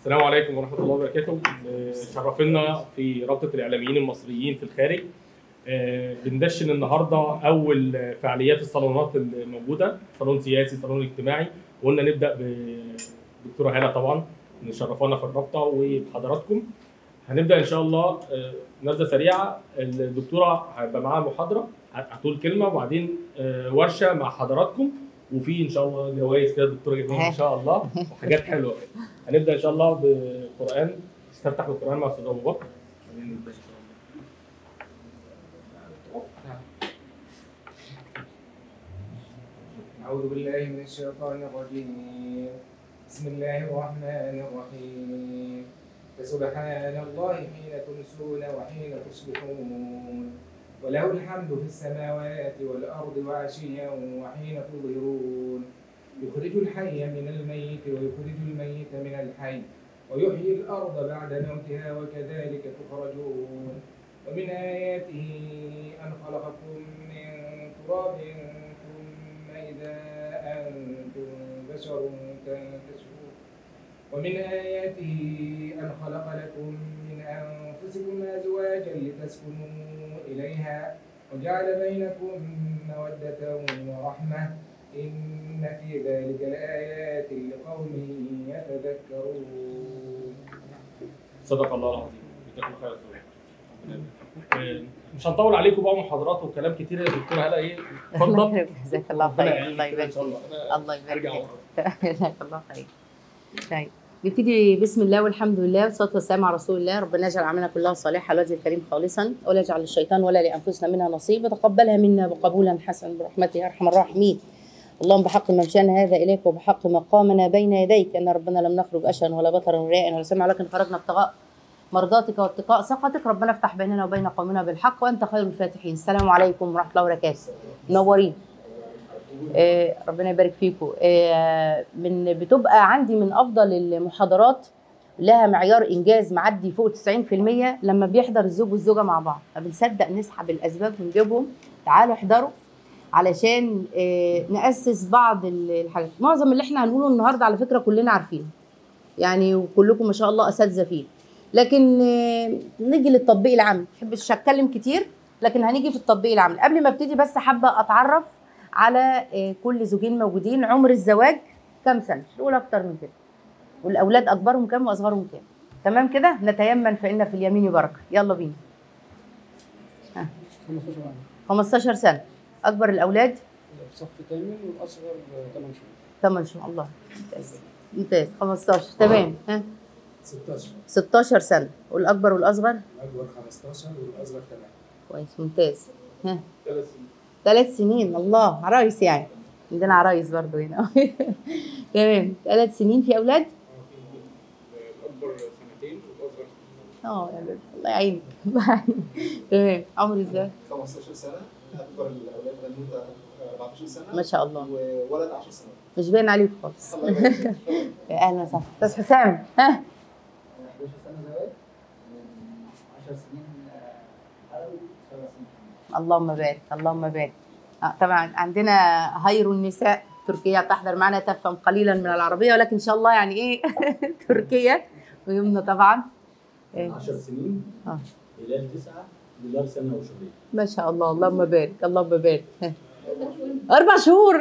السلام عليكم ورحمة الله وبركاته آه، شرفنا في رابطة الإعلاميين المصريين في الخارج آه، بندشن النهاردة أول آه، فعاليات الصالونات الموجودة صالون سياسي صالون اجتماعي وقلنا نبدأ بدكتورة هالة طبعا نشرفونا في الرابطة وبحضراتكم هنبدأ إن شاء الله آه، نبذة سريعة الدكتورة هيبقى معاها محاضرة هتقول كلمة وبعدين آه، ورشة مع حضراتكم وفي ان شاء الله جوائز كده الدكتوره جايبين ان شاء الله وحاجات حلوه كده هنبدا ان شاء الله بقران نستفتح بالقران مع استاذ ابو بكر بعدين نبدا ان شاء الله أعوذ بالله من الشيطان الرجيم بسم الله الرحمن الرحيم فسبحان الله حين تمسون وحين تصبحون وله الحمد في السماوات والأرض وعشيا وحين تظهرون يخرج الحي من الميت ويخرج الميت من الحي ويحيي الأرض بعد موتها وكذلك تخرجون ومن آياته أن خلقكم من تراب ثم إذا أنتم بشر تنتشرون ومن آياته أن خلق لكم من أنفسكم أزواجا لتسكنوا إليها وجعل بينكم مودة ورحمة إن في ذلك لآيات لقوم يتذكرون صدق الله العظيم جزاكم خير آه، مش هنطول عليكم بقى محاضرات وكلام كتير يا دكتوره هلا ايه اتفضل جزاك الله ربنا خير يعينك الله كده ان يبارك شاء الله فيك أنا الله يبارك هرجع فيك ورا. جزاك الله خير طيب نبتدي بسم الله والحمد لله والصلاه والسلام على رسول الله ربنا يجعل عملنا كلها صالحه الوجه الكريم خالصا ولا يجعل الشيطان ولا لانفسنا منها نصيب وتقبلها منا بقبولا حسنا برحمته يا ارحم الراحمين اللهم بحق ممشانا هذا اليك وبحق مقامنا بين يديك ان ربنا لم نخرج اشهى ولا بطرا رياء ولا سمع لكن خرجنا ابتغاء مرضاتك واتقاء سخطك ربنا افتح بيننا وبين قومنا بالحق وانت خير الفاتحين السلام عليكم ورحمه الله وبركاته منورين آه، ربنا يبارك فيكم آه، من بتبقى عندي من افضل المحاضرات لها معيار انجاز معدي فوق 90% لما بيحضر الزوج والزوجه مع بعض فبنصدق نسحب الاسباب ونجيبهم تعالوا احضروا علشان آه، ناسس بعض ال- الحاجات معظم اللي احنا هنقوله النهارده على فكره كلنا عارفينه يعني وكلكم ما شاء الله اساتذه فيه لكن آه، نيجي للتطبيق العملي ما بحبش اتكلم كتير لكن هنيجي في التطبيق العملي قبل ما ابتدي بس حابه اتعرف على آه، كل زوجين موجودين عمر الزواج كام سنه مش نقول اكتر من كده والاولاد اكبرهم كام واصغرهم كام تمام كده نتيمن فان في اليمين بركه يلا بينا ها. 15 سنه اكبر الاولاد في صف ثامن والاصغر 8 شهور 8 شهور الله ممتاز ممتاز 15 تمام ها 16 16 سنه والاكبر والاصغر الأكبر 15 والأصغر 8 كويس ممتاز ها ثلاث سنين ثلاث سنين الله عرايس يعني عندنا عرايس برضو هنا تمام ثلاث سنين في اولاد الاكبر سنتين والاصغر اه يا بنت، الله يعينك الله يعينك. تمام عمر ازاي 15 سنه اكبر الاولاد بنوته 14 سنه ما شاء الله وولد 10 سنوات مش باين عليك خالص الله يبارك فيك. يا اهلا وسهلا استاذ حسام ها 11 سنة زواج من 10 سنين عربي 7 سنين اللهم بارك اللهم بارك آه طبعا عندنا هير النساء تركيا تحضر معنا تفهم قليلا من العربيه ولكن ان شاء الله يعني ايه تركيا ويمنى طبعا إيه. 10 سنين آه. هلال تسعة دولار سنة وشهرين ما شاء الله اللهم بارك اللهم بارك ها. اربع شهور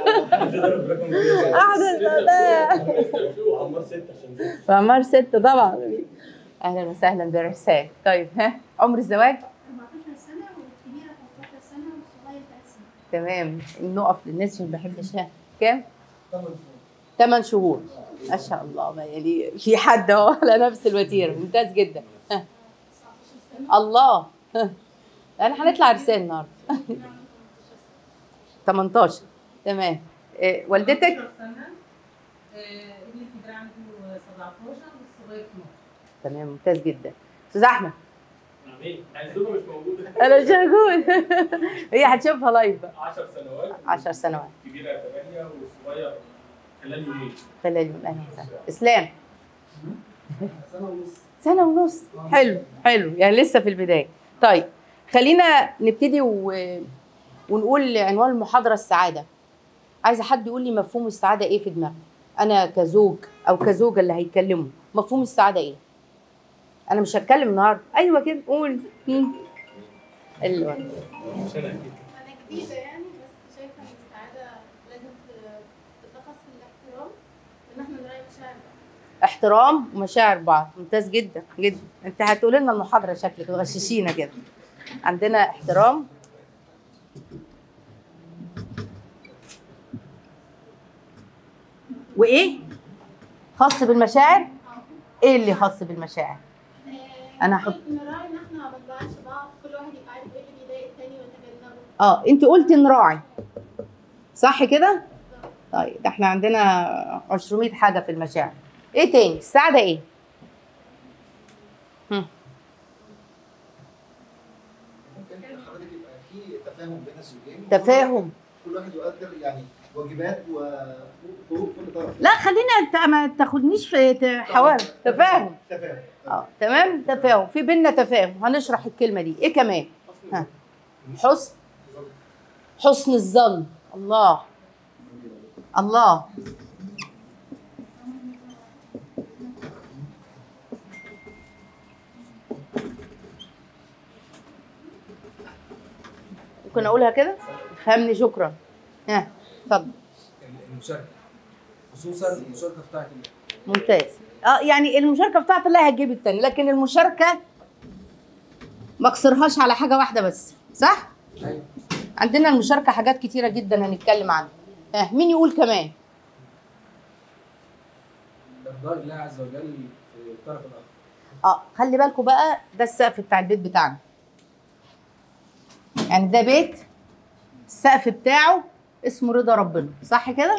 احدث وعمار ستة عشان زي. وعمار ست طبعا اهلا وسهلا برسال طيب ها عمر الزواج 14 سنة والكبيرة 13 سنة والصغير 3 سنين تمام نقف للناس عشان ما بحبش ها. كام؟ 8 شهور ما شاء الله ما يعني في حد اهو على نفس الوتيره ممتاز جدا ها. 19 سنة الله ها. انا هنطلع رسالة النهارده 18 تمام إيه والدتك 12 سنة آه، ابني الكبير عنده 17 والصغير 12 تمام ممتاز جدا استاذ احمد عاملين الزوجه مش موجوده انا مش موجود هي هتشوفها لايف بقى 10 سنوات 10 سنوات الكبيره 8 والصغير خلال يومين خلال يوم اهلا وسهلا اسلام سنة ونص سنة ونص حلو حلو يعني لسه في البداية طيب خلينا نبتدي و... ونقول عنوان المحاضرة السعادة عايزة حد يقول لي مفهوم السعادة ايه في دماغه انا كزوج او كزوجه اللي هيتكلموا مفهوم السعاده ايه انا مش هتكلم النهارده ايوه كده قول مم. ايوه عشان اكيد انا جديده يعني بس شايفه ان السعاده لازم ت- تتلخص في الاحترام وان احنا نراعي مشاعر بعض. احترام ومشاعر بعض ممتاز جدا جدا انت هتقول لنا المحاضره شكلك تغششينا كده عندنا احترام وايه خاص بالمشاعر ايه اللي خاص بالمشاعر آه، أنا هحط- نراعي ان احنا ما نزعلش بعض كل واحد يبقى عارف ايه اللي بيضايق التاني ونتجنبه اه انت قلتي نراعي صح كده طيب ده احنا عندنا 200 حاجه في المشاعر ايه تاني السعاده ايه هم. ممكن حضرتك يبقى في تفاهم بين الزوجين تفاهم كل واحد يقدر يعني واجبات وحقوق كل طرف لا خلينا ت- ما تاخدنيش في ت- حوار تفاهم تفاهم اه تمام تفاهم في بينا تفاهم هنشرح الكلمه دي ايه كمان ها حسن حسن الظن الله الله ممكن اقولها كده فهمني شكرا ها اتفضل المشاركه خصوصا المشاركه بتاعت ال- ممتاز اه يعني المشاركه بتاعت الله هتجيب التاني لكن المشاركه ما اقصرهاش على حاجه واحده بس صح أيوة. عندنا المشاركه حاجات كتيره جدا هنتكلم عنها اه مين يقول كمان ارضاء الله عز وجل في الطرف الاخر اه خلي بالكم بقى ده السقف بتاع البيت بتاعنا يعني ده بيت السقف بتاعه اسمه رضا ربنا صح كده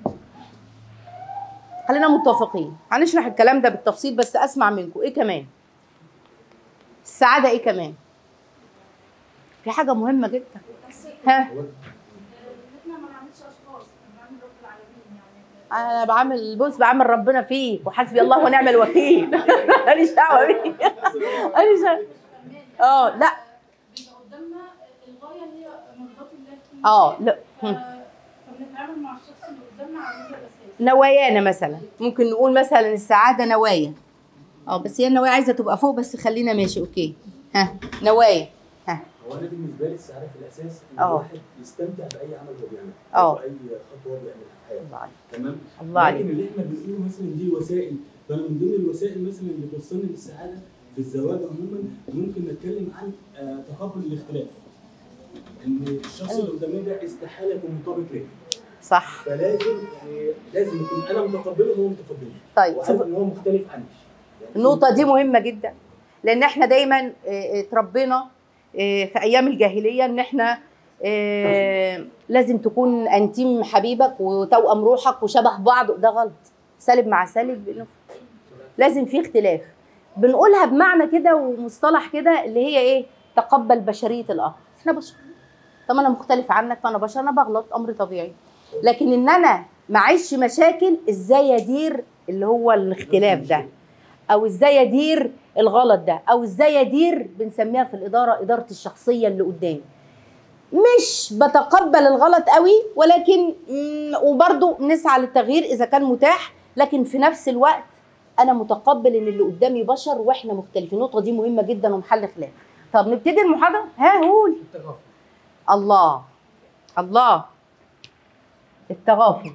خلينا متفقين هنشرح الكلام ده بالتفصيل بس اسمع منكم ايه كمان السعاده ايه كمان في حاجه مهمه جدا ها ان احنا ما نعملش اشخاص احنا بنعمل رب العالمين يعني انا بعمل بص بعمل ربنا فيك وحسبي الله ونعم الوكيل ماليش دعوه بيه ماليش دعوة. اه لا بيبقى قدامنا الغايه اللي هي مرضات الله في كل اه شيء. لا ف- هم. فبنتعامل مع الشخص اللي قدامنا على هذا الاساس نوايانا مثلا ممكن نقول مثلا السعاده نوايا اه بس هي النوايا عايزه تبقى فوق بس خلينا ماشي اوكي ها نوايا ها هو انا بالنسبه لي السعاده في الاساس ان اه. الواحد يستمتع باي عمل هو بيعمله اه. او اي خطوه هو بيعملها في حياته الله عليك تمام الله عليك لكن اللي احنا بنقوله مثلا دي وسائل فانا من ضمن الوسائل مثلا اللي توصلني للسعاده في الزواج عموما ممكن نتكلم عن آه، تقبل الاختلاف ان الشخص اللي قدامي ده استحاله يكون مطابق ليا صح فلازم يعني لازم يكون انا متقبله وهو متقبلني طيب وعارف شوف ان هو مختلف عني يعني النقطة دي مهمة جدا لأن احنا دايما آه، آه، اتربينا آه، في أيام الجاهلية إن احنا آه، لازم تكون أنتيم حبيبك وتوأم روحك وشبه بعض ده غلط سالب مع سالب لازم في اختلاف بنقولها بمعنى كده ومصطلح كده اللي هي إيه تقبل بشرية الآخر احنا بشر طب أنا مختلف عنك فأنا بشر أنا بغلط أمر طبيعي لكن إن أنا معيش مشاكل إزاي أدير اللي هو الاختلاف ده او ازاي ادير الغلط ده او ازاي ادير بنسميها في الاداره اداره الشخصيه اللي قدامي مش بتقبل الغلط قوي ولكن مم، وبرضو نسعى للتغيير اذا كان متاح لكن في نفس الوقت انا متقبل ان اللي قدامي بشر واحنا مختلفين النقطه دي مهمه جدا ومحل خلاف طب نبتدي المحاضره ها قول التغافل الله الله التغافل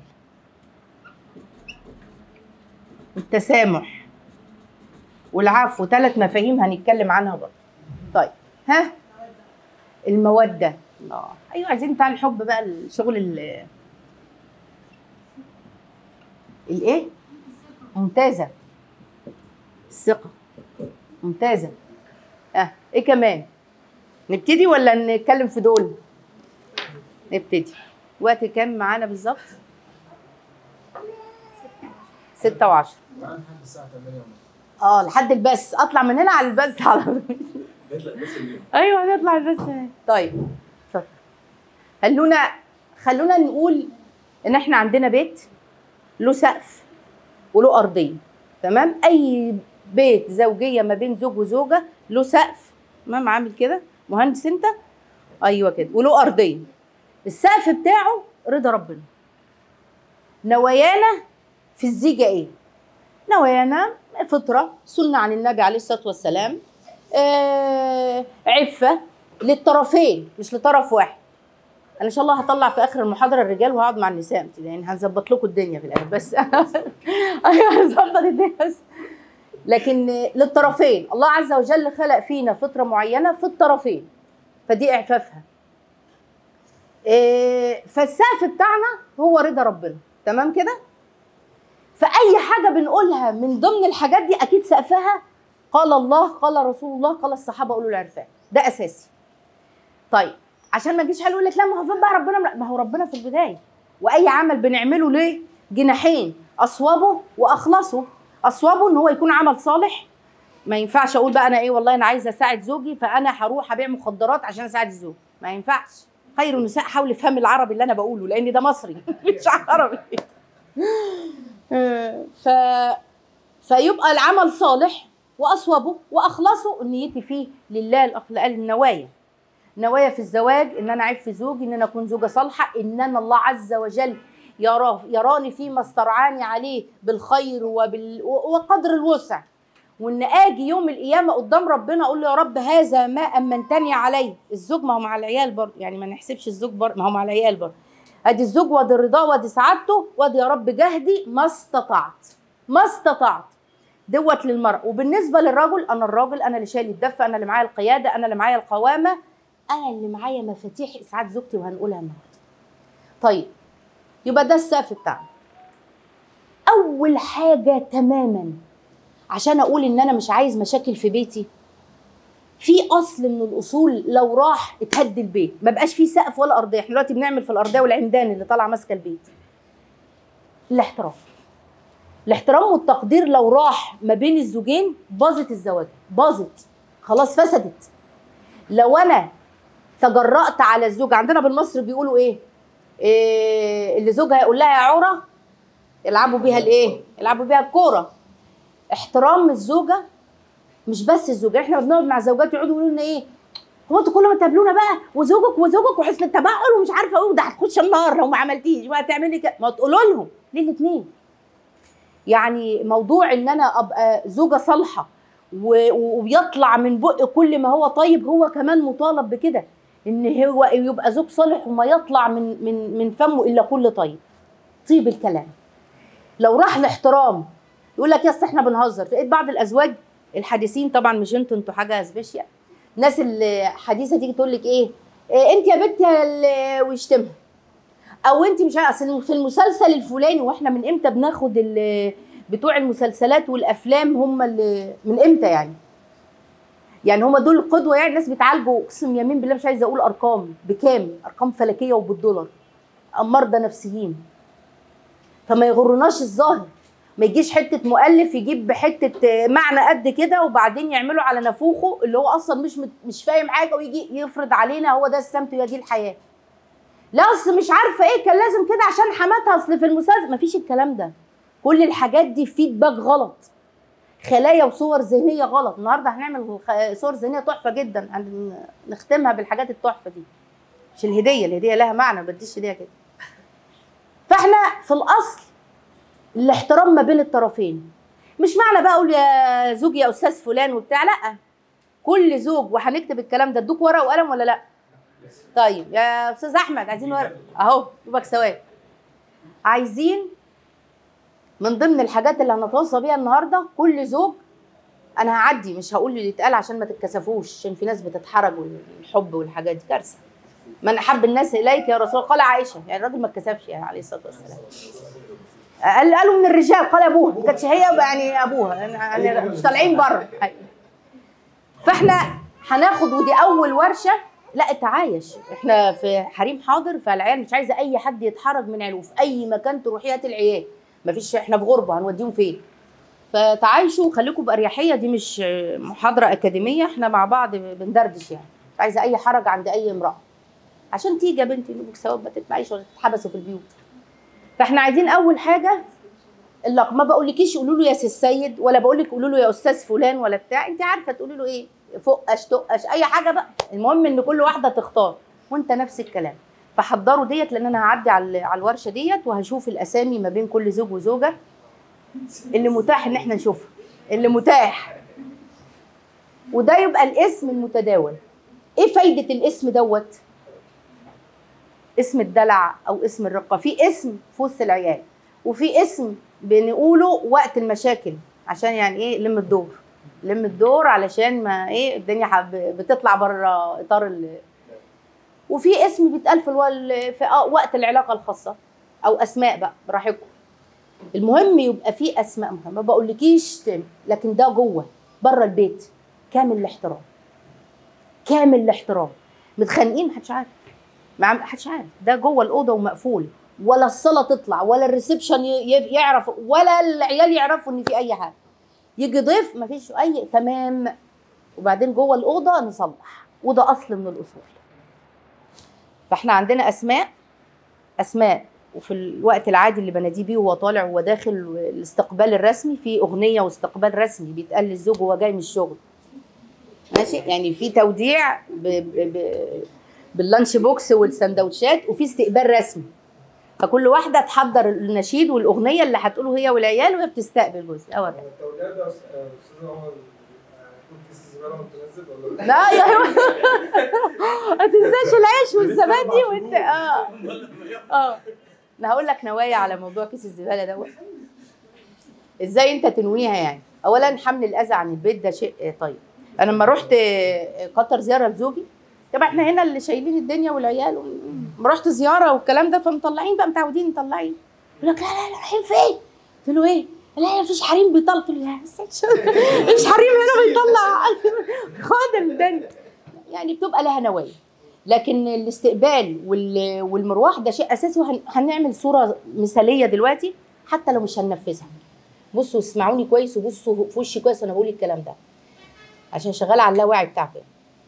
التسامح والعفو ثلاث مفاهيم هنتكلم عنها برضه طيب ها المودة الله ايوه عايزين بتاع الحب بقى الشغل ال الايه ممتازة الثقة ممتازة اه ايه كمان نبتدي ولا نتكلم في دول نبتدي وقت كام معانا بالظبط ستة وعشرة معانا لحد الساعه 8 ونص اه لحد البث اطلع من هنا على البث على طول نطلع بس اليوم ايوه نطلع البث طيب اتفضل. خلونا خلونا نقول ان احنا عندنا بيت له سقف وله ارضيه تمام اي بيت زوجيه ما بين زوج وزوجه له سقف تمام عامل كده مهندس انت ايوه كده وله ارضيه السقف بتاعه رضا ربنا نوايانا في الزيجه ايه نوايانا فطره سنه عن النبي عليه الصلاه والسلام آه عفه للطرفين مش لطرف واحد انا ان شاء الله هطلع في اخر المحاضره الرجال وهقعد مع النساء يعني هنظبط لكم الدنيا في الاخر بس ايوه هنظبط الدنيا بس لكن للطرفين الله عز وجل خلق فينا فطره معينه في الطرفين فدي اعفافها إيه، فالسقف بتاعنا هو رضا ربنا تمام كده فاي حاجه بنقولها من ضمن الحاجات دي اكيد سقفها قال الله قال رسول الله قال الصحابه اولو العرفان ده اساسي طيب عشان ما تجيش حلو يقول لك لا ما هو فين بقى ربنا ما هو ربنا في البدايه واي عمل بنعمله ليه جناحين اصوبه واخلصه اصوبه ان هو يكون عمل صالح ما ينفعش اقول بقى انا ايه والله انا عايزه اساعد زوجي فانا هروح ابيع مخدرات عشان اساعد الزوج ما ينفعش خير النساء حاول افهم العربي اللي انا بقوله لان ده مصري مش عربي ف فيبقى العمل صالح واصوبه واخلصه نيتي فيه لله الأخ- قال النوايا نوايا في الزواج ان انا اعف زوجي ان انا اكون زوجه صالحه ان انا الله عز وجل يراه يراني فيما استرعاني عليه بالخير وبال وقدر الوسع وان اجي يوم القيامه قدام ربنا اقول له يا رب هذا ما امنتني عليه الزوج ما هو مع العيال برضه يعني ما نحسبش الزوج برضه ما هو مع العيال برضه ادي الزوج وادي الرضا وادي سعادته وادي يا رب جهدي ما استطعت ما استطعت دوت للمرأة وبالنسبة للرجل أنا الراجل أنا اللي شايل الدفة أنا اللي معايا القيادة أنا اللي معايا القوامة أنا اللي معايا مفاتيح إسعاد زوجتي وهنقولها النهاردة طيب يبقى ده السقف بتاعنا أول حاجة تماما عشان أقول إن أنا مش عايز مشاكل في بيتي في اصل من الاصول لو راح اتهد البيت ما بقاش فيه سقف ولا ارضيه احنا دلوقتي بنعمل في الارضيه والعمدان اللي طالعه ماسكه البيت الاحترام الاحترام والتقدير لو راح ما بين الزوجين باظت الزواج باظت خلاص فسدت لو انا تجرأت على الزوج عندنا بالمصري بيقولوا ايه, إيه اللي زوجها يقول لها يا عوره يلعبوا بيها الايه يلعبوا بيها الكوره احترام الزوجه مش بس الزوجه احنا بنقعد مع زوجات يقعدوا يقولوا لنا ايه هو انتوا كل ما تقابلونا بقى وزوجك وزوجك وحسن التبعل ومش عارفه ايه وده هتخش النار لو ما عملتيش وهتعملي كده ما تقولوا لهم ليه الاثنين يعني موضوع ان انا ابقى زوجه صالحه و- وبيطلع من بق كل ما هو طيب هو كمان مطالب بكده ان هو يبقى زوج صالح وما يطلع من من من فمه الا كل طيب طيب الكلام لو راح الاحترام يقول لك يا أصل احنا بنهزر لقيت بعض الازواج الحديثين طبعا مش انتوا انتوا حاجه سبيشال الناس الحديثه تيجي تقول لك ايه, إيه انت يا بنت يا اللي ويشتمها او انت مش عارفه أصل في المسلسل الفلاني واحنا من امتى بناخد ال- بتوع المسلسلات والافلام هم اللي من امتى يعني يعني هم دول القدوه يعني الناس بيتعالجوا اقسم يمين بالله مش عايزه اقول ارقام بكام ارقام فلكيه وبالدولار مرضى نفسيين فما يغرناش الظاهر ما يجيش حته مؤلف يجيب حته معنى قد كده وبعدين يعمله على نافوخه اللي هو اصلا مش مت- مش فاهم حاجه ويجي يفرض علينا هو ده السمت وهي دي الحياه لا اصل مش عارفه ايه كان لازم كده عشان حماتها اصل في المسلسل مفيش الكلام ده كل الحاجات دي فيدباك غلط خلايا وصور ذهنيه غلط النهارده هنعمل خ- صور ذهنيه تحفه جدا هن- نختمها بالحاجات التحفه دي مش الهديه الهديه لها معنى ما بديش هديه كده فاحنا في الاصل الاحترام ما بين الطرفين مش معنى بقى اقول يا زوجي يا استاذ فلان وبتاع لا كل زوج وهنكتب الكلام ده ادوك ورقه وقلم ولا لا طيب يا استاذ احمد عايزين ورقه اهو يبقى ثواب عايزين من ضمن الحاجات اللي هنتوصى بيها النهارده كل زوج انا هعدي مش هقول اللي يتقال عشان ما تتكسفوش عشان في ناس بتتحرج والحب والحاجات دي كارثه من احب الناس اليك يا رسول الله قال عائشه يعني الراجل ما اتكسفش يعني عليه الصلاه والسلام قال قالوا من الرجال قال ابوها ما كانتش هي يعني ابوها يعني يعني مش طالعين بره أيوة. فاحنا هناخد ودي اول ورشه لا تعايش احنا في حريم حاضر فالعيال مش عايزه اي حد يتحرج من عياله في اي مكان تروحي هات العيال مفيش احنا في غربه هنوديهم فين فتعايشوا وخليكم باريحيه دي مش محاضره اكاديميه احنا مع بعض بندردش يعني مش عايزه اي حرج عند اي امراه عشان تيجي يا بنتي نبوك ثواب ما تتبعيش ولا تتحبسوا في البيوت فاحنا عايزين اول حاجه اللقب ما بقولكيش قولوا له يا سي السيد ولا بقول لك قولوا له يا استاذ فلان ولا بتاع انت عارفه تقولي له ايه فقش تقش اي حاجه بقى المهم ان كل واحده تختار وانت نفس الكلام فحضروا ديت لان انا هعدي على على الورشه ديت وهشوف الاسامي ما بين كل زوج وزوجه اللي متاح ان احنا نشوفها اللي متاح وده يبقى الاسم المتداول ايه فايده الاسم دوت اسم الدلع او اسم الرقه في اسم في وسط العيال وفي اسم بنقوله وقت المشاكل عشان يعني ايه لم الدور لم الدور علشان ما ايه الدنيا حب- بتطلع بره اطار ال وفي اسم بيتقال في, الوال في آه وقت العلاقه الخاصه او اسماء بقى براحتكم المهم يبقى في اسماء مهمه ما بقولكيش تم لكن ده جوه بره البيت كامل الاحترام كامل الاحترام متخانقين محدش عارف ما محدش عارف ده جوه الاوضه ومقفول ولا الصلاه تطلع ولا الريسبشن ي- ي- يعرف ولا العيال يعرفوا ان في اي حاجه يجي ضيف مفيش اي تمام وبعدين جوه الاوضه نصلح وده اصل من الاصول فاحنا عندنا اسماء اسماء وفي الوقت العادي اللي بناديه بيه وهو طالع وهو داخل الاستقبال الرسمي في اغنيه واستقبال رسمي بيتقال للزوج وهو جاي من الشغل ماشي يعني في توديع ب... ب... ب... باللانش بوكس والسندوتشات وفي استقبال رسمي فكل واحده تحضر النشيد والاغنيه اللي هتقوله هي والعيال وهي بتستقبل جزء أو أبدا. التوجيه ده استاذ عمر هيكون كيس الزباله وانت نازل ولا لا يا ما تنساش العيش والزبادي وانت اه اه انا هقول لك نوايا على موضوع كيس الزباله دوت ازاي انت تنويها يعني اولا حمل الاذى عن البيت ده شيء آه، طيب انا لما رحت آه، قطر زياره لزوجي طبعا احنا هنا اللي شايلين الدنيا والعيال و- لما رحت زياره والكلام ده فمطلعين بقى متعودين مطلعين يقول لك لا لا لا رايحين فين؟ قلت له ايه؟ لا مفيش حريم بيطلع قلت له لا بس مفيش حريم هنا بيطلع خد الدنيا يعني بتبقى لها نوايا لكن الاستقبال وال- والمروح ده شيء اساسي وهنعمل صوره مثاليه دلوقتي حتى لو مش هننفذها بصوا اسمعوني كويس وبصوا في وشي كويس وانا بقول الكلام ده عشان شغاله على اللاوعي بتاعكم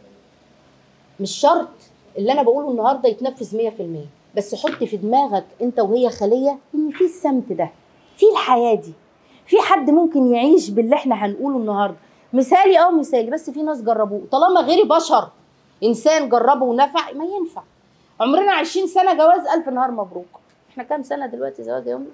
مش شرط اللي انا بقوله النهارده يتنفذ 100% بس حط في دماغك انت وهي خليه ان في السمت ده في الحياه دي في حد ممكن يعيش باللي احنا هنقوله النهارده مثالي اه مثالي بس في ناس جربوه طالما غيري بشر انسان جربه ونفع ما ينفع عمرنا 20 سنه جواز الف نهار مبروك احنا كام سنه دلوقتي زواج يومي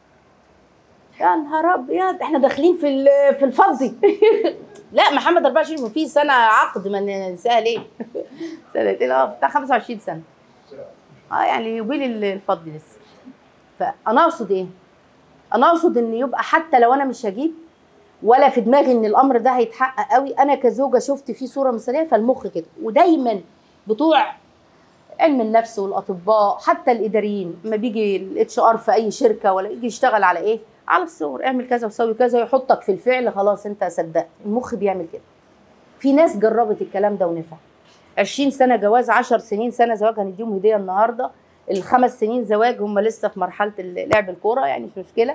يا نهار ابيض احنا داخلين في ال- في الفضي لا محمد 24 وفي سنه عقد ما ننساها ليه سنتين اه بتاع 25 سنه اه يعني يوبيل ال- الفضي لسه فانا اقصد ايه انا اقصد ان يبقى حتى لو انا مش هجيب ولا في دماغي ان الامر ده هيتحقق قوي انا كزوجه شفت فيه صوره مثاليه فالمخ كده ودايما بتوع علم النفس والاطباء حتى الاداريين لما بيجي الاتش ار في اي شركه ولا يجي يشتغل على ايه على الصور اعمل كذا وسوي كذا يحطك في الفعل خلاص انت صدقت المخ بيعمل كده في ناس جربت الكلام ده ونفع 20 سنه جواز 10 سنين سنه زواج هنديهم هديه النهارده الخمس سنين زواج هم لسه في مرحله لعب الكوره يعني مش مشكله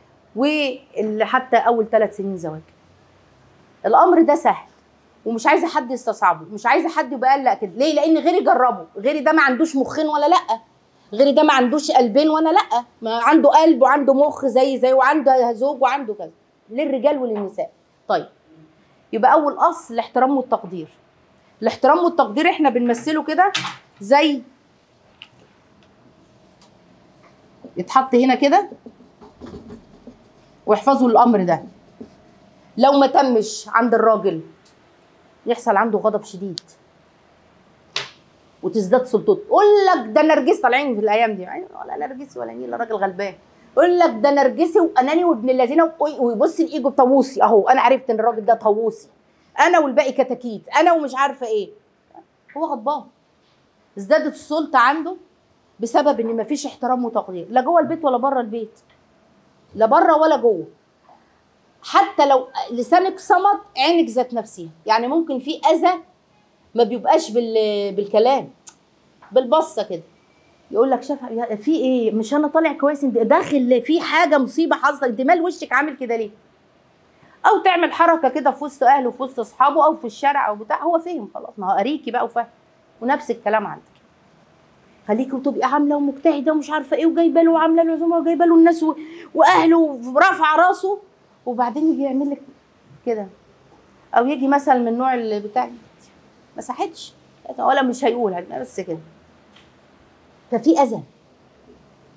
وحتى اول ثلاث سنين زواج الامر ده سهل ومش عايزه حد يستصعبه مش عايزه حد يبقى قلق كده ليه لان غيري جربه غيري ده ما عندوش مخين ولا لا غيري ده ما عندوش قلبين وانا لا ما عنده قلب وعنده مخ زي زي وعنده زوج وعنده كذا للرجال وللنساء طيب يبقى اول اصل الاحترام والتقدير الاحترام والتقدير احنا بنمثله كده زي يتحط هنا كده واحفظوا الامر ده لو ما تمش عند الراجل يحصل عنده غضب شديد وتزداد سلطته يقول لك ده نرجسي طالعين في الايام دي يعني ولا نرجسي ولا نيل راجل غلبان يقول لك ده نرجسي واناني وابن الذين وي- ويبص الايجو طاووسي اهو انا عرفت ان الراجل ده طاووسي انا والباقي كتاكيت انا ومش عارفه ايه هو غضبان ازدادت السلطه عنده بسبب ان مفيش احترام وتقدير لا جوه البيت ولا بره البيت لا بره ولا جوه حتى لو لسانك صمت عينك ذات نفسها يعني ممكن في اذى ما بيبقاش بال... بالكلام بالبصه كده يقول لك شاف يا- في ايه مش انا طالع كويس انت داخل في حاجه مصيبه حصلت انت مال وشك عامل كده ليه او تعمل حركه كده في وسط اهله وفي وسط اصحابه او في الشارع او بتاع هو فهم خلاص ما هو قريكي بقى وفاهم ونفس الكلام عندك خليكي وتبقي عامله ومجتهده ومش عارفه ايه وجايبه له وعامله له عزومه وجايبه له الناس و... واهله ورافعه راسه وبعدين يجي يعمل لك كده او يجي مثلا من النوع اللي بتاع ما صحتش ولا مش هيقول بس كده ففي اذى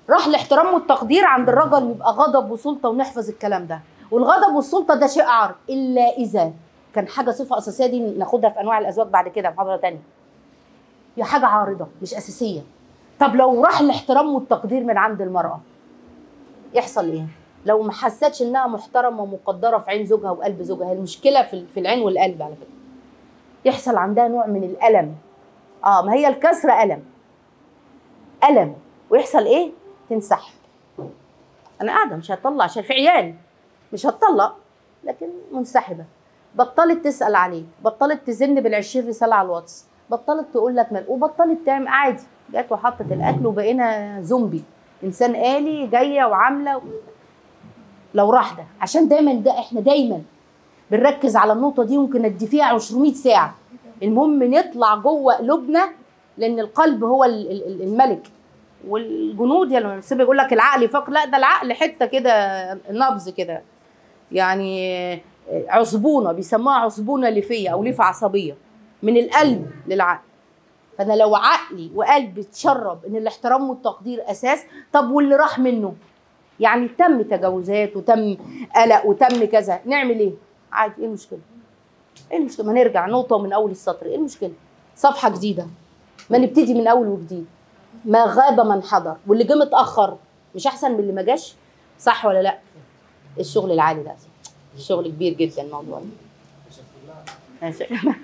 راح الاحترام والتقدير عند الرجل يبقى غضب وسلطه ونحفظ الكلام ده والغضب والسلطه ده شيء عارض الا اذا كان حاجه صفه اساسيه دي ناخدها في انواع الازواج بعد كده في محاضره تانية هي حاجه عارضه مش اساسيه طب لو راح الاحترام والتقدير من عند المراه يحصل ايه لو ما حستش انها محترمه ومقدره في عين زوجها وقلب زوجها هي المشكله في في العين والقلب على فكره يحصل عندها نوع من الالم اه ما هي الكسره الم الم ويحصل ايه تنسحب انا قاعده مش هتطلع عشان في عيال مش هتطلق لكن منسحبه بطلت تسال عليك بطلت تزن بالعشرين رساله على الواتس بطلت تقول لك مال وبطلت تعمل عادي جت وحطت الاكل وبقينا زومبي انسان آلي جايه وعامله و... لو راح ده عشان دايما ده احنا دايما بنركز على النقطه دي ممكن ندي فيها 200 ساعه المهم نطلع جوه قلوبنا لان القلب هو ال- ال- ال- الملك والجنود يعني لما يقول لك العقل يفكر لا ده العقل حته كده نبض كده يعني عصبونه بيسموها عصبونه ليفيه او ليفه عصبيه من القلب للعقل فانا لو عقلي وقلبي اتشرب ان الاحترام والتقدير اساس طب واللي راح منه يعني تم تجاوزات وتم قلق وتم كذا نعمل ايه عادي ايه المشكله ايه المشكله ما نرجع نقطه من اول السطر ايه المشكله صفحه جديده ما نبتدي من اول وجديد ما غاب من حضر واللي جه متاخر مش احسن من اللي ما جاش صح ولا لا الشغل العالي ده الشغل كبير جدا الموضوع ده ماشي.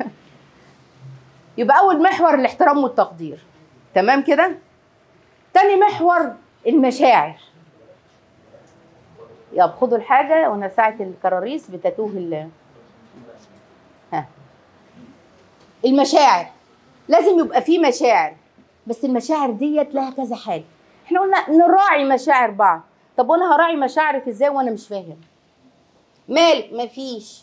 يبقى اول محور الاحترام والتقدير تمام كده تاني محور المشاعر يلا خدوا الحاجه وانا ساعه الكراريس بتتوه ال ها المشاعر لازم يبقى في مشاعر بس المشاعر ديت لها كذا حاجه احنا قلنا نراعي مشاعر بعض طب وانا هراعي مشاعرك ازاي وانا مش فاهم مالك مفيش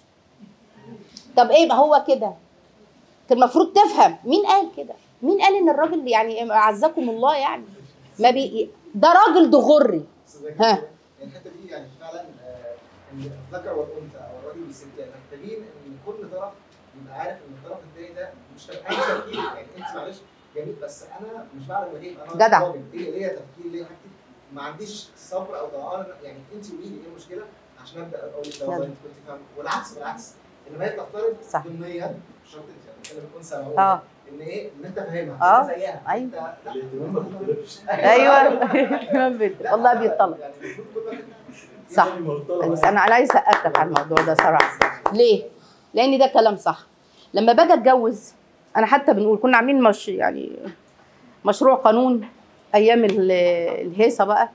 طب ايه ما هو كده كان المفروض تفهم مين قال كده مين قال ان الراجل يعني عزكم الله يعني ما بي ده راجل دغري ها. يعني الحته دي يعني فعلا آه، ان الذكر والانثى او الراجل والست يعني محتاجين ان كل طرف يبقى عارف ان الطرف الثاني ده مش اي تفكير يعني انت معلش جميل بس انا مش بعد ما اجيب انا جدع. راجل ليا ليا تفكير ليا حاجتي ما عنديش صبر او طبعا يعني انت قولي لي ايه المشكله عشان ابدا اقول لك والله يلا. انت كنت فاهم والعكس بالعكس انما هي بتفترض صح. ضمنيا مش شرط انت يعني بتكلم الانثى أو اه ان ايه ان انت فاهمها آه. انت زيها أيوة. انت لا الاهتمام ما بيختلفش ايوه الاهتمام بيت- لا، والله لا، بيطلع يعني المفروض كل واحد صح يعني مرتبط. بس انا انا عايز اسقف على الموضوع ده صراحه ليه لان ده كلام صح لما باجي اتجوز انا حتى بنقول كنا عاملين مش يعني مشروع قانون ايام ال- الهيصه بقى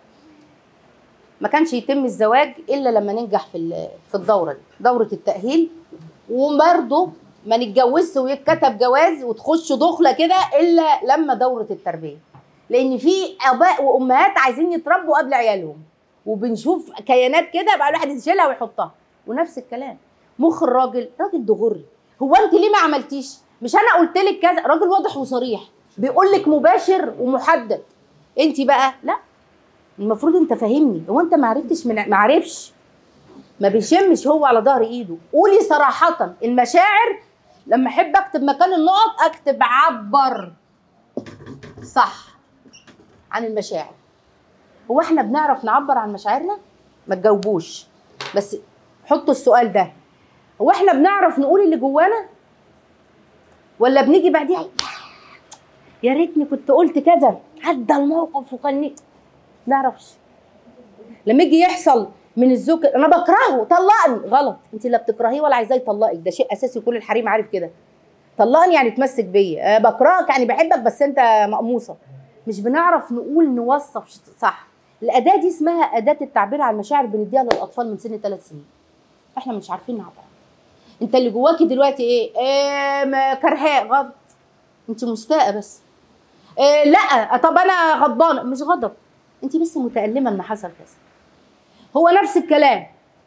ما كانش يتم الزواج الا لما ننجح في ال- في الدوره دي دوره التاهيل وبرضه ما نتجوزش ويتكتب جواز وتخش دخله كده الا لما دوره التربيه لان في اباء وامهات عايزين يتربوا قبل عيالهم وبنشوف كيانات كده بقى الواحد يشيلها ويحطها ونفس الكلام مخ الراجل راجل دغري هو انت ليه ما عملتيش مش انا قلت لك كذا راجل واضح وصريح بيقول لك مباشر ومحدد انت بقى لا المفروض انت فاهمني هو انت ما عرفتش من ما عرفش ما بيشمش هو على ظهر ايده قولي صراحه المشاعر لما احب اكتب مكان النقط اكتب عبر صح عن المشاعر هو احنا بنعرف نعبر عن مشاعرنا ما تجاوبوش بس حطوا السؤال ده هو احنا بنعرف نقول اللي جوانا ولا بنيجي بعديها يا ريتني كنت قلت كذا عدى الموقف وكان نعرفش لما يجي يحصل من الزوج انا بكرهه طلقني غلط انت لا بتكرهيه ولا عايزاه يطلقك ده شيء اساسي كل الحريم عارف كده طلقني يعني تمسك بيا أه بكرهك يعني بحبك بس انت مقموصه مش بنعرف نقول نوصف ش- صح الاداه دي اسمها اداه التعبير عن المشاعر بنديها للاطفال من سن ثلاث سنين احنا مش عارفين نعبر انت اللي جواكي دلوقتي ايه, إيه ما كرهاه غضب انت مستاءه بس إيه لا طب انا غضبانه مش غضب انت بس متالمه ان حصل كذا هو نفس الكلام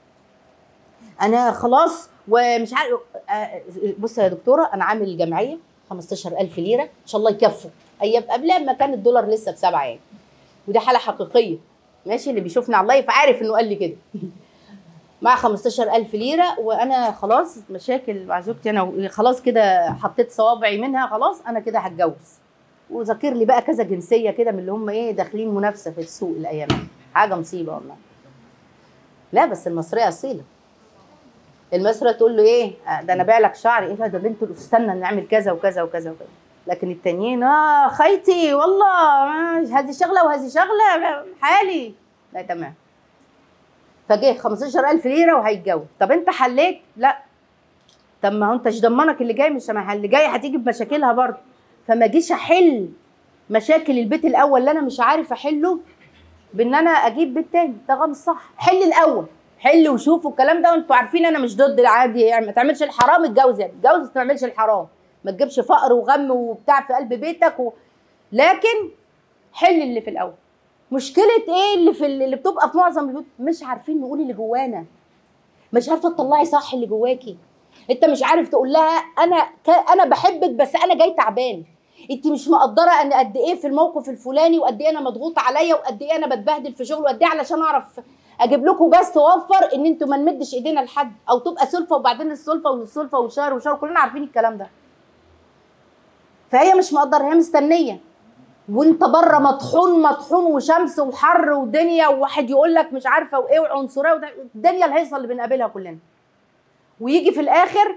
انا خلاص ومش عارف آه، بص يا دكتوره انا عامل جمعيه 15000 ليره ان شاء الله يكفوا ايام قبلها ما كان الدولار لسه بسبعه يعني ودي حاله حقيقيه ماشي اللي بيشوفني على اللايف عارف انه قال لي كده مع 15000 ليره وانا خلاص مشاكل مع زوجتي انا خلاص كده حطيت صوابعي منها خلاص انا كده هتجوز وذاكر لي بقى كذا جنسيه كده من اللي هم ايه داخلين منافسه في السوق الايام دي. حاجه مصيبه والله لا بس المصريه اصيله المصريه تقول له ايه آه، ده انا بايع لك شعري ايه ده بنت استنى نعمل كذا وكذا وكذا وكذا لكن التانيين اه خيتي والله آه، هذه شغله وهذه شغله حالي لا تمام فجه 15000 ليره وهيتجوز طب انت حليت لا طب ما هو انت مش ضمنك اللي جاي مش ما اللي جاي هتيجي بمشاكلها برضه فما جيش احل مشاكل البيت الاول اللي انا مش عارف احله بان انا اجيب بيت تاني ده غلط صح حل الاول حل وشوف الكلام ده وانتوا عارفين انا مش ضد العادي يعني ما تعملش الحرام اتجوز يعني اتجوز ما تعملش الحرام ما تجيبش فقر وغم وبتاع في قلب بيتك و... لكن حل اللي في الاول مشكله ايه اللي في اللي بتبقى في معظم البيوت مش عارفين نقول اللي جوانا مش عارفه تطلعي صح اللي جواكي انت مش عارف تقول لها انا ك... انا بحبك بس انا جاي تعبان انت مش مقدره ان قد ايه في الموقف الفلاني وقد ايه انا مضغوط عليا وقد ايه انا بتبهدل في شغل وقد ايه علشان اعرف اجيب لكم بس اوفر ان انتوا ما نمدش ايدينا لحد او تبقى سلفه وبعدين السلفه والسلفه وشهر وشهر كلنا عارفين الكلام ده فهي مش مقدره هي مستنيه وانت بره مطحون مطحون وشمس وحر ودنيا وواحد يقول لك مش عارفه وايه وعنصريه وده الدنيا الهيصه اللي بنقابلها كلنا ويجي في الاخر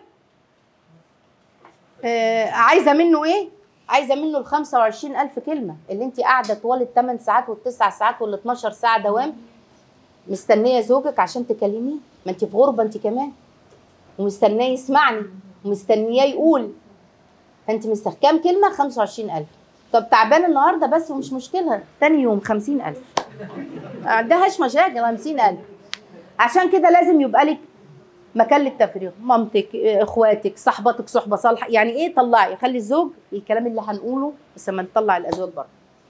آه عايزه منه ايه؟ عايزه منه ال 25000 كلمه اللي انت قاعده طوال الثمان ساعات والتسع ساعات وال 12 ساعه دوام مستنيه زوجك عشان تكلميه ما انت في غربه انت كمان ومستنيه يسمعني ومستنياه يقول فانت مستنيه كام كلمه 25000 طب تعبان النهارده بس ومش مشكله تاني يوم 50000 ما عندهاش مشاكل 50000 عشان كده لازم يبقى لك مكان للتفريغ مامتك اخواتك صاحباتك صحبه صالحه يعني ايه طلعي خلي الزوج الكلام اللي هنقوله بس لما نطلع الازواج بره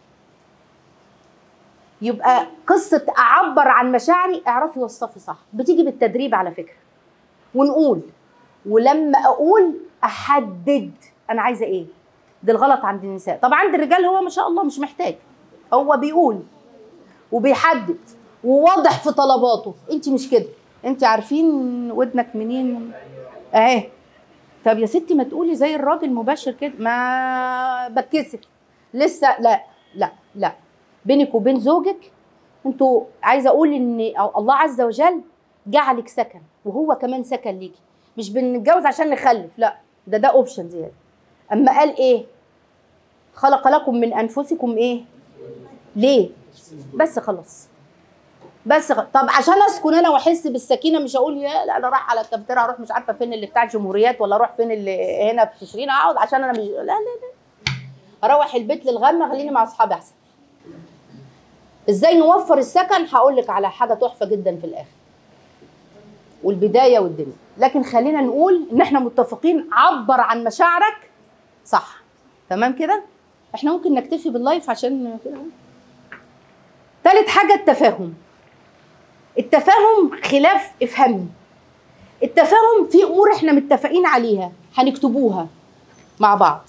يبقى قصه اعبر عن مشاعري اعرفي وصفي صح بتيجي بالتدريب على فكره ونقول ولما اقول احدد انا عايزه ايه ده الغلط عند النساء طبعا عند الرجال هو ما شاء الله مش محتاج هو بيقول وبيحدد وواضح في طلباته انت مش كده انت عارفين ودنك منين اهي طب يا ستي ما تقولي زي الراجل مباشر كده ما بتكسف لسه لا لا لا بينك وبين زوجك انتوا عايزه اقول ان أو الله عز وجل جعلك سكن وهو كمان سكن ليكي مش بنتجوز عشان نخلف لا ده ده اوبشن زياده اما قال ايه خلق لكم من انفسكم ايه ليه بس خلاص بس غ... طب عشان اسكن انا واحس بالسكينه مش هقول يا لا انا رايح على الكافيتيريا اروح مش عارفه فين اللي بتاع الجمهوريات ولا اروح فين اللي هنا في شيرين اقعد عشان انا مش لا لا لا اروح البيت للغم خليني مع اصحابي احسن ازاي نوفر السكن هقول لك على حاجه تحفه جدا في الاخر والبدايه والدنيا لكن خلينا نقول ان احنا متفقين عبر عن مشاعرك صح تمام كده احنا ممكن نكتفي باللايف عشان كده تالت حاجه التفاهم التفاهم خلاف افهمي التفاهم في امور احنا متفقين عليها هنكتبوها مع بعض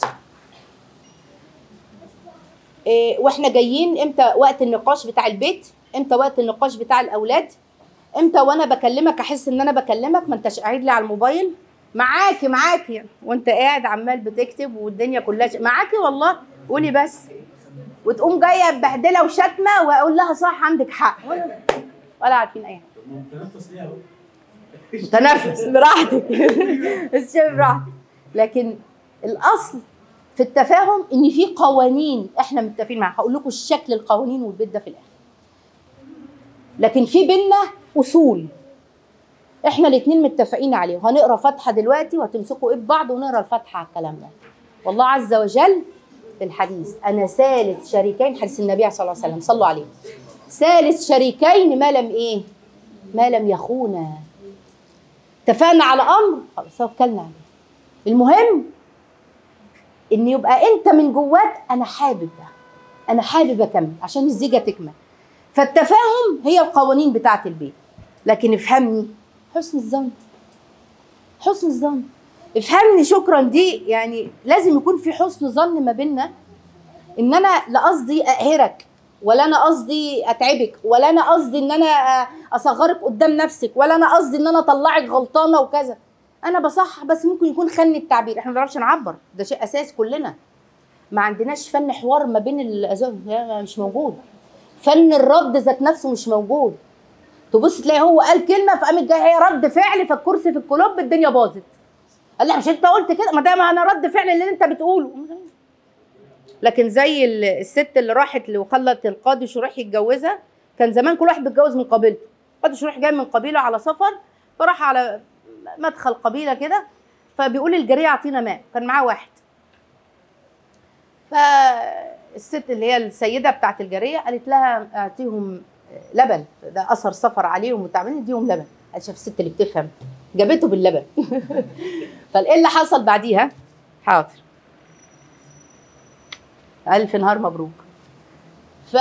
إيه واحنا جايين امتى وقت النقاش بتاع البيت امتى وقت النقاش بتاع الاولاد امتى وانا بكلمك احس ان انا بكلمك ما انتش قاعد لي على الموبايل معاكي معاكي وانت قاعد عمال بتكتب والدنيا كلها ش... معاكي والله قولي بس وتقوم جايه ببهدله وشتمه واقول لها صح عندك حق ولا, ولا عارفين اي حاجه متنفس ليه اهو تنفس براحتك الشيء براحتك لكن الاصل في التفاهم ان في قوانين احنا متفقين معاها هقول لكم الشكل القوانين والبيت ده في الاخر لكن في بينا اصول احنا الاثنين متفقين عليه وهنقرا فاتحه دلوقتي وهتمسكوا ايد بعض ونقرا الفاتحه على الكلام ده والله عز وجل في الحديث انا ثالث شريكين حديث النبي صلى الله عليه وسلم صلوا عليه ثالث شريكين ما لم ايه ما لم يخونا اتفقنا على امر خلاص توكلنا عليه المهم ان يبقى انت من جواك انا حابب ده انا حابب اكمل عشان الزيجه تكمل فالتفاهم هي القوانين بتاعه البيت لكن افهمني حسن الظن حسن الظن افهمني شكرا دي يعني لازم يكون في حسن ظن ما بيننا ان انا لا قصدي اقهرك ولا انا قصدي اتعبك ولا انا قصدي ان انا اصغرك قدام نفسك ولا انا قصدي ان انا اطلعك غلطانه وكذا انا بصح بس ممكن يكون خني التعبير احنا ما بنعرفش نعبر ده شيء اساسي كلنا ما عندناش فن حوار ما بين الازواج لا، مش موجود فن الرد ذات نفسه مش موجود تبص تلاقي هو قال كلمه فقامت جايه هي رد فعل فالكرسي في الكلوب الدنيا باظت قال لها مش انت قلت كده ما ده ما انا رد فعل اللي انت بتقوله لكن زي ال- الست اللي راحت اللي وخلت القاضي شريح يتجوزها كان زمان كل واحد بيتجوز من قبيلته القاضي شريح جاي من قبيله على سفر فراح على مدخل قبيله كده فبيقول الجاريه اعطينا ماء كان معاه واحد فالست اللي هي السيده بتاعت الجاريه قالت لها اعطيهم لبن ده اثر سفر عليهم وتعبانين اديهم لبن قال شاف الست اللي بتفهم جابته باللبن فايه اللي حصل بعديها حاضر الف نهار مبروك ف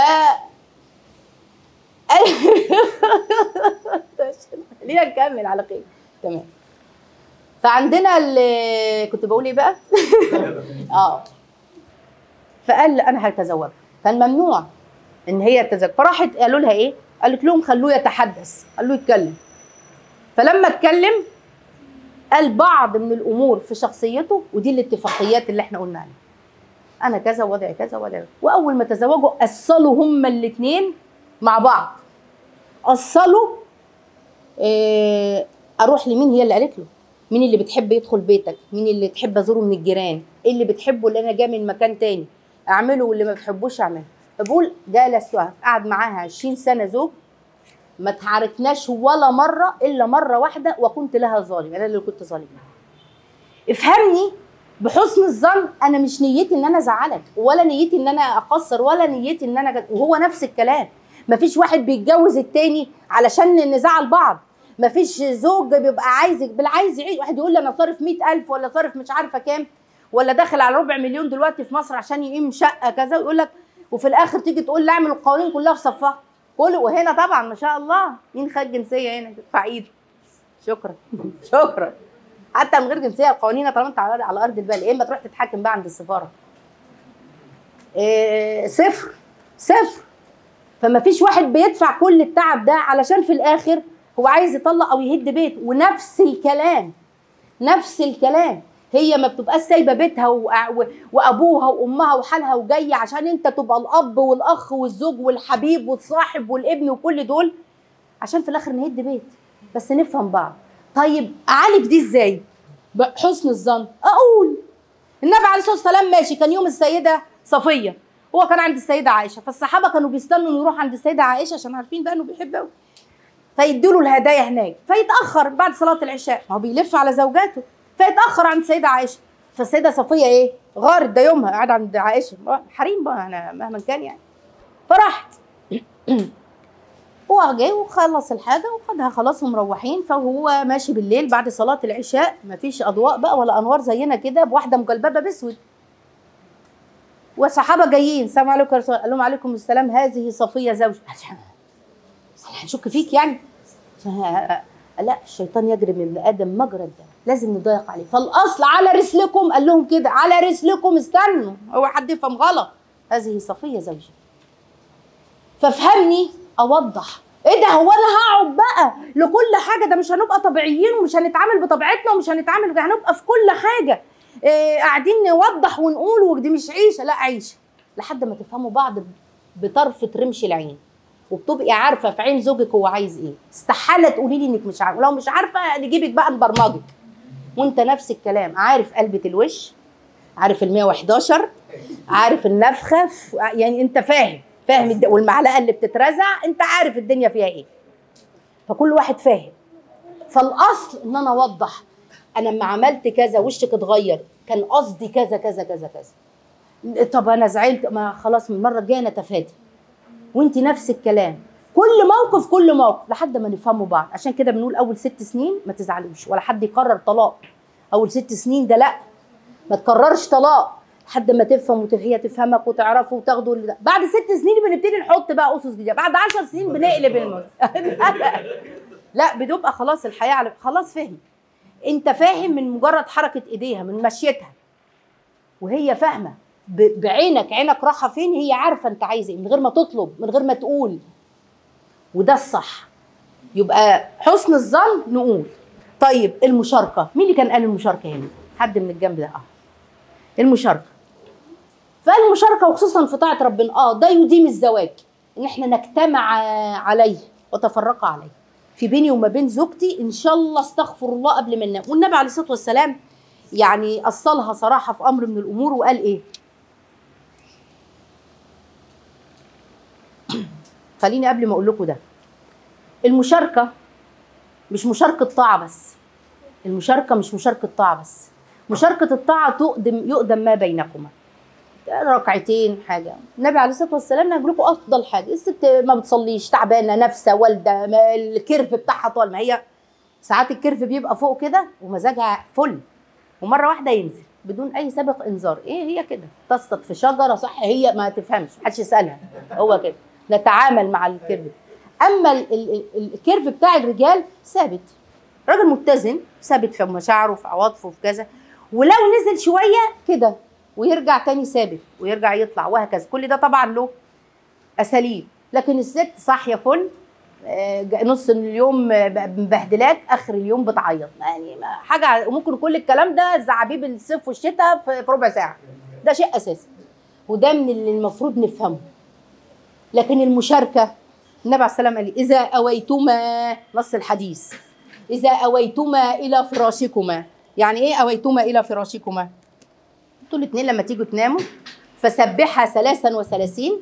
خلينا نكمل على خير تمام فعندنا ال- كنت بقول ايه بقى؟ اه فقال انا هتزوجها كان ممنوع ان هي تتزوج فراحت قالوا لها ايه؟ قالت لهم خلوه يتحدث قال له يتكلم فلما اتكلم قال بعض من الامور في شخصيته ودي الاتفاقيات اللي احنا قلنا عليها انا كذا ووضعي كذا ووضعي واول ما تزوجوا اصلوا هما الاثنين مع بعض اصلوا إيه اروح لمين هي اللي قالت له مين اللي بتحب يدخل بيتك مين اللي تحب ازوره من الجيران ايه اللي بتحبه اللي انا جاي من مكان تاني اعمله واللي ما بتحبوش اعمله فبقول جلستها قعد معاها 20 سنه زوج ما تعاركناش ولا مره الا مره واحده وكنت لها ظالم انا اللي كنت ظالم افهمني بحسن الظن انا مش نيتي ان انا ازعلك ولا نيتي ان انا اقصر ولا نيتي ان انا جد... وهو نفس الكلام مفيش واحد بيتجوز التاني علشان نزعل بعض مفيش زوج بيبقى عايز بالعايز يعيش واحد يقول لي انا صارف مئة ألف ولا صارف مش عارفه كام ولا داخل على ربع مليون دلوقتي في مصر عشان يقيم شقه كذا ويقول لك وفي الاخر تيجي تقول لي اعمل القوانين كلها في صفها كل وهنا طبعا ما شاء الله مين خد جنسيه هنا ادفع ايده شكرا شكرا حتى من غير جنسيه القوانين طالما انت على على ارض البال يا اما تروح تتحاكم بقى عند السفاره إيه صفر صفر فما فيش واحد بيدفع كل التعب ده علشان في الاخر هو عايز يطلق او يهد بيت ونفس الكلام نفس الكلام هي ما بتبقاش سايبه بيتها وأ- و- وابوها وامها وحالها وجايه عشان انت تبقى الاب والاخ والزوج والحبيب والصاحب والابن وكل دول عشان في الاخر نهد بيت بس نفهم بعض طيب اعالج دي ازاي بحسن الظن اقول النبي عليه الصلاه والسلام ماشي كان يوم السيده صفيه هو كان عند السيده عائشه فالصحابه كانوا بيستنوا انه يروح عند السيده عائشه عشان عارفين بقى انه بيحب قوي فيدوا له الهدايا هناك فيتاخر بعد صلاه العشاء ما هو بيلف على زوجاته فيتاخر عند السيده عائشه فالسيده صفيه ايه غارت ده يومها قاعده عند عائشه حريم بقى انا مهما كان يعني فراحت هو جه وخلص الحاجه وخدها خلاص ومروحين فهو ماشي بالليل بعد صلاه العشاء مفيش اضواء بقى ولا انوار زينا كده بواحده مجلببه باسود والصحابه جايين السلام عليكم يا رسول الله قال لهم عليكم السلام هذه صفيه زوجي هنشك فيك يعني لا الشيطان يجري من ابن ادم مجرى الدم لازم نضيق عليه فالاصل على رسلكم قال لهم كده على رسلكم استنوا هو حد يفهم غلط هذه صفيه زوجي فافهمني اوضح ايه ده هو انا هقعد بقى لكل حاجه ده مش هنبقى طبيعيين ومش هنتعامل بطبيعتنا ومش هنتعامل هنبقى في كل حاجه إيه قاعدين نوضح ونقول ودي مش عيشه لا عيشه لحد ما تفهموا بعض بطرفه رمش العين وبتبقي عارفه في عين زوجك هو عايز ايه استحاله تقولي لي انك مش عارفه ولو مش عارفه نجيبك بقى نبرمجك وانت نفس الكلام عارف قلبة الوش عارف ال 111 عارف النفخه يعني انت فاهم فاهم الد... والمعلقه اللي بتترزع انت عارف الدنيا فيها ايه فكل واحد فاهم فالاصل ان انا اوضح انا لما عملت كذا وشك اتغير كان قصدي كذا كذا كذا كذا طب انا زعلت ما خلاص من المره الجايه نتفادى وانت نفس الكلام كل موقف كل موقف لحد ما نفهموا بعض عشان كده بنقول اول ست سنين ما تزعلوش ولا حد يقرر طلاق اول ست سنين ده لا ما تكررش طلاق لحد ما تفهم وهي تفهمك وتعرفوا وتاخدوا اللي ده بعد ست سنين بنبتدي نحط بقى اسس جديده بعد عشر سنين بنقلب الموضوع لا بتبقى خلاص الحياه على خلاص فهم انت فاهم من مجرد حركه ايديها من مشيتها وهي فاهمه بعينك عينك رايحه فين هي عارفه انت عايز ايه من غير ما تطلب من غير ما تقول وده الصح يبقى حسن الظن نقول طيب المشاركه مين اللي كان قال المشاركه هنا حد من الجنب ده اه المشاركه فالمشاركه وخصوصا في طاعه ربنا اه ده يديم الزواج ان احنا نجتمع عليه وتفرق عليه في بيني وما بين زوجتي ان شاء الله استغفر الله قبل ما ننام والنبي عليه الصلاه والسلام يعني اصلها صراحه في امر من الامور وقال ايه خليني قبل ما اقول لكم ده المشاركه مش مشاركه طاعه بس المشاركه مش مشاركه طاعه بس مشاركه الطاعه تقدم يقدم ما بينكما ركعتين حاجه النبي عليه الصلاه والسلام نجيب لكم افضل حاجه الست ما بتصليش تعبانه نفسه والده ما الكيرف بتاعها طال ما هي ساعات الكيرف بيبقى فوق كده ومزاجها فل ومره واحده ينزل بدون اي سابق انذار ايه هي كده تصطد في شجره صح هي ما تفهمش محدش يسالها هو كده نتعامل مع الكيرف اما ال- ال- ال- الكيرف بتاع الرجال ثابت راجل متزن ثابت في مشاعره في عواطفه في كذا ولو نزل شويه كده ويرجع تاني ثابت ويرجع يطلع وهكذا كل ده طبعا له اساليب لكن الست صاحيه فل آه، ج- نص اليوم آه، ب- مبهدلاك اخر اليوم بتعيط يعني ما- حاجه ممكن كل الكلام ده زعابيب الصيف والشتاء في في ربع ساعه ده شيء اساسي وده من اللي المفروض نفهمه لكن المشاركه النبي عليه السلام قال اذا اويتما نص الحديث اذا اويتما الى فراشكما يعني ايه اويتما الى فراشكما انتوا الاثنين لما تيجوا تناموا فسبحها ثلاثا وثلاثين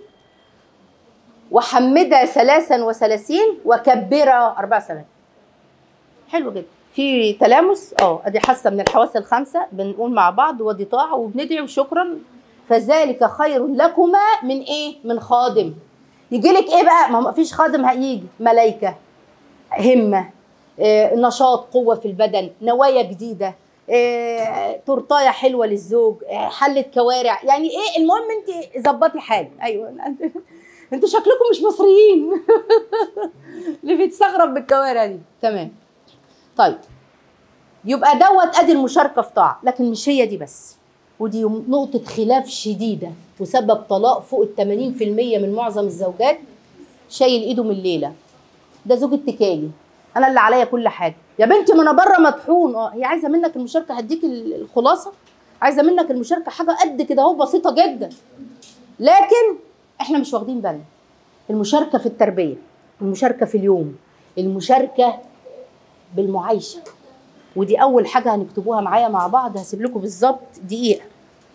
وحمدها ثلاثا وثلاثين وكبرها أربع سنوات حلو جدا في تلامس اه ادي حاسه من الحواس الخمسه بنقول مع بعض ودي طاعه وبندعي وشكرا فذلك خير لكما من ايه من خادم يجي لك ايه بقى ما هو فيش خادم هيجي ملائكه همه آه، نشاط قوه في البدن نوايا جديده آه، تورتايه حلوه للزوج آه، حله كوارع يعني ايه المهم انت ظبطي حاجه ايوه انتوا شكلكم مش مصريين اللي بيتستغرب بالكوارع دي تمام طيب يبقى دوت ادي المشاركه في طاعه لكن مش هي دي بس ودي نقطه خلاف شديده وسبب طلاق فوق ال 80% من معظم الزوجات شايل ايده من الليله ده زوج اتكالي انا اللي عليا كل حاجه يا بنتي ما انا بره مطحون اه هي عايزه منك المشاركه هديك ال- الخلاصه عايزه منك المشاركه حاجه قد كده اهو بسيطه جدا لكن احنا مش واخدين بالنا المشاركه في التربيه المشاركه في اليوم المشاركه بالمعايشه ودي اول حاجه هنكتبوها معايا مع بعض هسيب لكم بالظبط دقيقه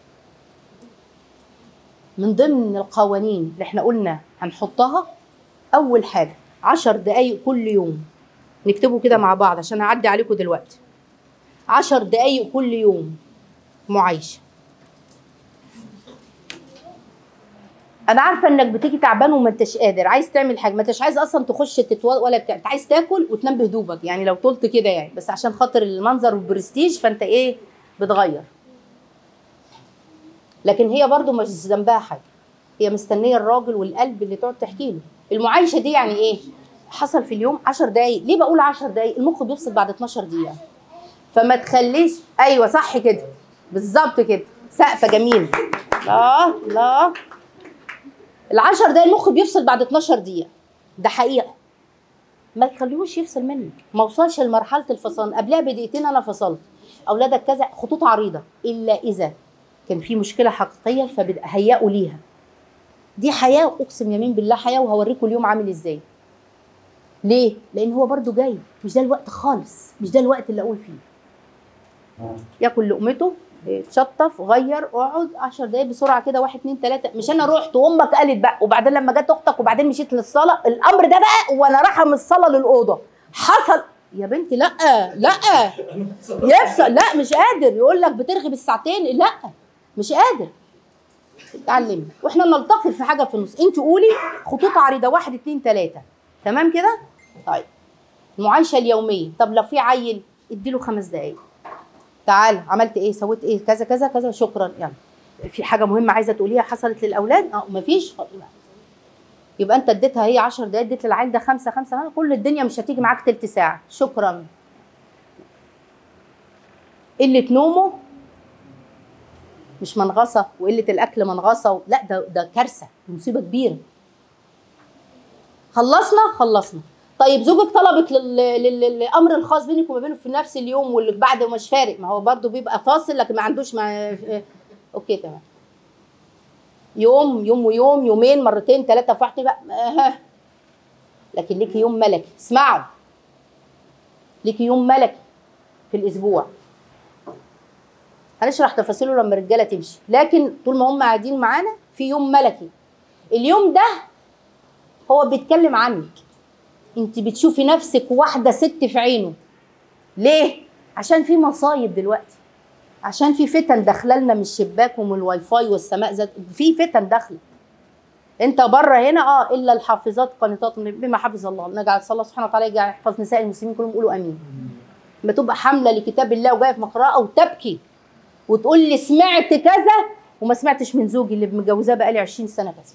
من ضمن القوانين اللي احنا قلنا هنحطها اول حاجه عشر دقايق كل يوم نكتبه كده مع بعض عشان اعدي عليكم دلوقتي عشر دقايق كل يوم معايشه انا عارفه انك بتيجي تعبان وما انتش قادر عايز تعمل حاجه ما انتش عايز اصلا تخش تتو ولا بتاع انت عايز تاكل وتنام بهدوبك يعني لو طولت كده يعني بس عشان خاطر المنظر والبرستيج فانت ايه بتغير لكن هي برضو مش ذنبها حاجه هي مستنيه الراجل والقلب اللي تقعد تحكي له المعايشه دي يعني ايه حصل في اليوم 10 دقايق ليه بقول 10 دقايق المخ بيفصل بعد 12 دقيقه فما تخليش ايوه صح كده بالظبط كده سقفه جميل اه لا العشر دقايق المخ بيفصل بعد 12 دقيقه ده حقيقه ما تخليهوش يفصل منك ما وصلش لمرحله الفصل قبلها بدقيقتين انا فصلت اولادك كذا خطوط عريضه الا اذا كان في مشكله حقيقيه فهيئوا ليها دي حياه اقسم يمين بالله حياه وهوريكم اليوم عامل ازاي ليه لان هو برضو جاي مش ده الوقت خالص مش ده الوقت اللي اقول فيه ياكل لقمته اتشطف غير اقعد 10 دقايق بسرعه كده واحد اتنين تلاته مش انا رحت وامك قالت بقى وبعدين لما جت اختك وبعدين مشيت للصلاه الامر ده بقى وانا رايحه من الصلاه للاوضه حصل يا بنتي لا لا يفصل لا مش قادر يقول لك بترغي بالساعتين لا مش قادر اتعلمي واحنا نلتقي في حاجه في النص انت قولي خطوط عريضه واحد اتنين تلاته تمام كده طيب المعايشه اليوميه طب لو في عيل اديله خمس دقايق تعال عملت ايه سويت ايه كذا كذا كذا شكرا يلا في حاجه مهمه عايزه تقوليها حصلت للاولاد اه مفيش يبقى انت اديتها هي 10 دقايق اديت للعيل ده خمسه خمسه كل الدنيا مش هتيجي معاك تلت ساعه شكرا قله نومه مش منغصه وقله الاكل منغصه لا ده ده كارثه دي مصيبه كبيره خلصنا خلصنا طيب زوجك طلبك لل- لل- للامر الخاص بينك وما بينه في نفس اليوم واللي بعد مش فارق ما هو برضو بيبقى فاصل لكن ما عندوش مع اوكي تمام يوم يوم ويوم يومين مرتين ثلاثه في واحده بقى آه. لكن ليكي يوم ملكي اسمعوا ليكي يوم ملكي في الاسبوع هنشرح تفاصيله لما الرجاله تمشي لكن طول ما هم قاعدين معانا في يوم ملكي اليوم ده هو بيتكلم عنك انت بتشوفي نفسك واحده ست في عينه ليه عشان في مصايب دلوقتي عشان في فتن داخله لنا من الشباك ومن الواي فاي والسماء ذات في فتن داخله انت بره هنا اه الا الحافظات قانتات بما حفظ الله نجعل الله سبحانه وتعالى يجعل يحفظ نساء المسلمين كلهم يقولوا امين لما تبقى حامله لكتاب الله وجايه في مقرأة وتبكي وتقول لي سمعت كذا وما سمعتش من زوجي اللي متجوزاه بقالي 20 سنه كذا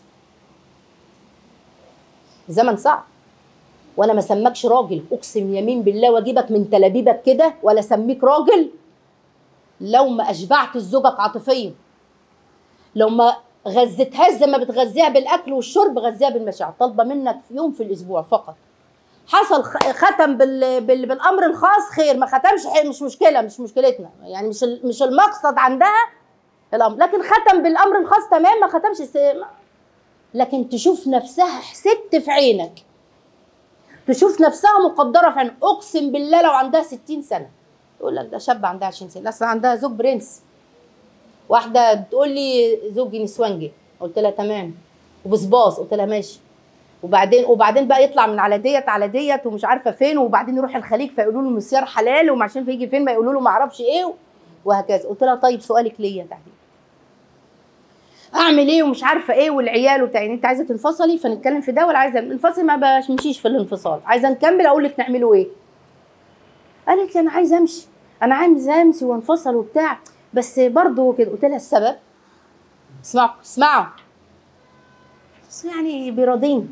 زمن صعب وانا ما سمكش راجل اقسم يمين بالله واجيبك من تلابيبك كده ولا سميك راجل لو ما اشبعت زوجك عاطفيا لو ما غذيتهاش زي ما بتغذيها بالاكل والشرب غذيها بالمشاعر طالبه منك في يوم في الاسبوع فقط حصل خ- ختم بال... بال... بالامر الخاص خير ما ختمش حي- مش مشكله مش مشكلتنا يعني مش ال- مش المقصد عندها الامر لكن ختم بالامر الخاص تمام ما ختمش س... ما- لكن تشوف نفسها ست في عينك تشوف نفسها مقدره في عينك اقسم بالله لو عندها 60 سنه تقول لك ده شاب عندها 20 سنه اصل عندها زوج برنس واحده تقول لي زوجي نسوانجي قلت لها تمام وبصباص قلت لها ماشي وبعدين وبعدين بقى يطلع من على ديت على ديت ومش عارفه فين وبعدين يروح الخليج فيقولوا له مسيار حلال وما عشان فيجي فين ما يقولوا له ما اعرفش ايه وهكذا قلت لها طيب سؤالك ليا تحديدا اعمل ايه ومش عارفه ايه والعيال وبتاع يعني انت عايزه تنفصلي فنتكلم في ده ولا عايزه ننفصل ما بمشيش في الانفصال عايزه نكمل اقول لك نعمله ايه قالت لي انا عايزه امشي انا عايزه امشي وانفصل وبتاع بس برضه كده قلت لها السبب اسمعوا اسمعوا بس يعني بيراضيني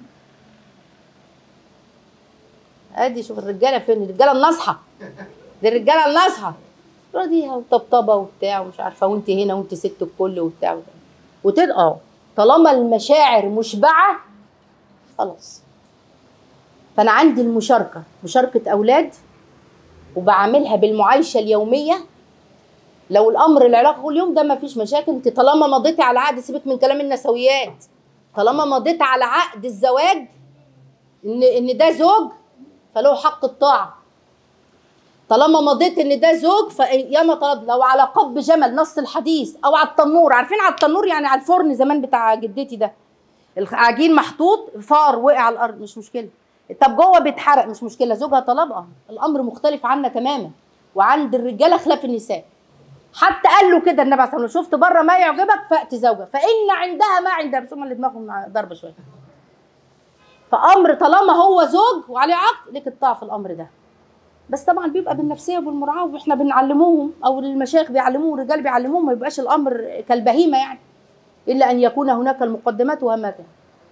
ادي شوف الرجاله فين الرجاله الناصحه دي الرجاله الناصحه راضيها وطبطبه وبتاع ومش عارفه وانت هنا وانت ست الكل وبتاع وتبقى طالما المشاعر مشبعه خلاص فانا عندي المشاركه مشاركه اولاد وبعاملها بالمعايشه اليوميه لو الامر العلاقه كل يوم ده ما فيش مشاكل انت طالما مضيتي على عقد سيبك من كلام النسويات طالما مضيت على عقد الزواج ان ان ده زوج فله حق الطاعه طالما مضيت ان ده زوج فياما طلب لو على قب جمل نص الحديث او على التنور عارفين على التنور يعني على الفرن زمان بتاع جدتي ده العجين محطوط فار وقع على الارض مش مشكله طب جوه بيتحرق مش مشكله زوجها طلبها الامر مختلف عنا تماما وعند الرجاله خلاف النساء حتى قال له كده النبي عليه الصلاه والسلام شفت بره ما يعجبك فات زوجها فان عندها ما عندها بس هم اللي دماغهم ضربه شويه فامر طالما هو زوج وعليه عقد لك الطاعه في الامر ده بس طبعا بيبقى بالنفسيه وبالمراعاه واحنا بنعلموهم او المشايخ بيعلموهم والرجال بيعلموهم ما يبقاش الامر كالبهيمه يعني الا ان يكون هناك المقدمات وهماتها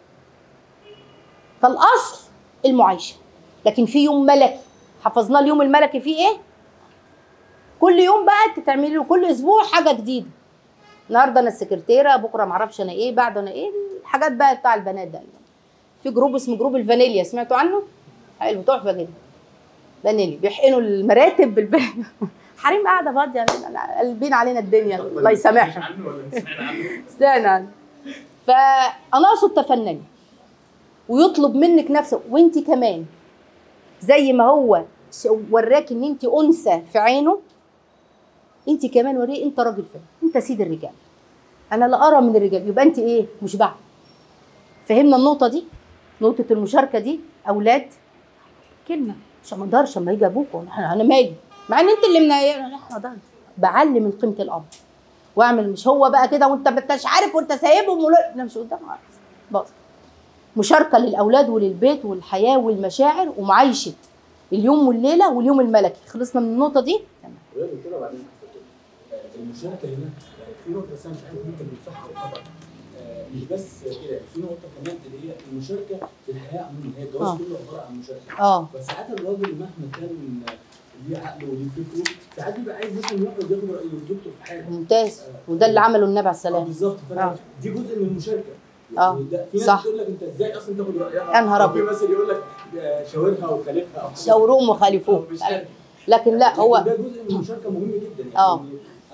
فالاصل المعايشه لكن في يوم ملكي حفظنا اليوم الملكي فيه ايه كل يوم بقى تعملي له كل اسبوع حاجه جديده النهارده انا السكرتيره بكره ما اعرفش انا ايه بعده انا ايه الحاجات بقى بتاع البنات ده في جروب اسمه جروب الفانيليا سمعتوا عنه حلو تحفه جدا فانيليا بيحقنوا المراتب بالب... حريم قاعده فاضيه قلبين علينا الدنيا الله يسامحهم عنه ولا سمعنا عنه؟ استنى عنه فانا اقصد تفنني ويطلب منك نفسه وانت كمان زي ما هو ش- وراك ان انت انثى في عينه انت كمان وريه انت راجل فاهم انت سيد الرجال انا لا ارى من الرجال يبقى انت ايه مشبعه فهمنا النقطه دي نقطه المشاركه دي اولاد كلمه مش ما اقدرش اما يجي ابوك انا انا مالي مع ان انت اللي منيره لا ما اقدرش بعلم من قيمه الامر واعمل مش هو بقى كده وانت ما انتش عارف وانت سايبهم ولا لا مش قدام باظ مشاركه للاولاد وللبيت والحياه والمشاعر ومعايشه اليوم والليله واليوم الملكي خلصنا من النقطه دي تمام وهي قلت لها بعدين المشاركه هنا يعني في نقطه بس انا مش عارف ممكن صح او خطا آه، مش بس كده في نقطه كمان اللي هي المشاركه في الحياه عموما هي الجواز آه. كله عباره عن مشاركه اه فساعات الراجل مهما كان ليه عقله وليه فكره ساعات بيبقى عايز مثلا يقعد ياخد راي زوجته في حاجه ممتاز وده اللي عمله النبي عليه اه السلام بالظبط آه. فانا دي جزء من المشاركه آه. يعني ده- في ناس صح. بتقول لك انت ازاي اصلا تاخد رايها يا نهار أو في أبيض. مثل يقول لك آه، شاورها وخالفها أو- شاوروهم أو وخالفوه مش عارف. لكن لا لكن هو ده جزء من المشاركه مهم جدا يعني آه.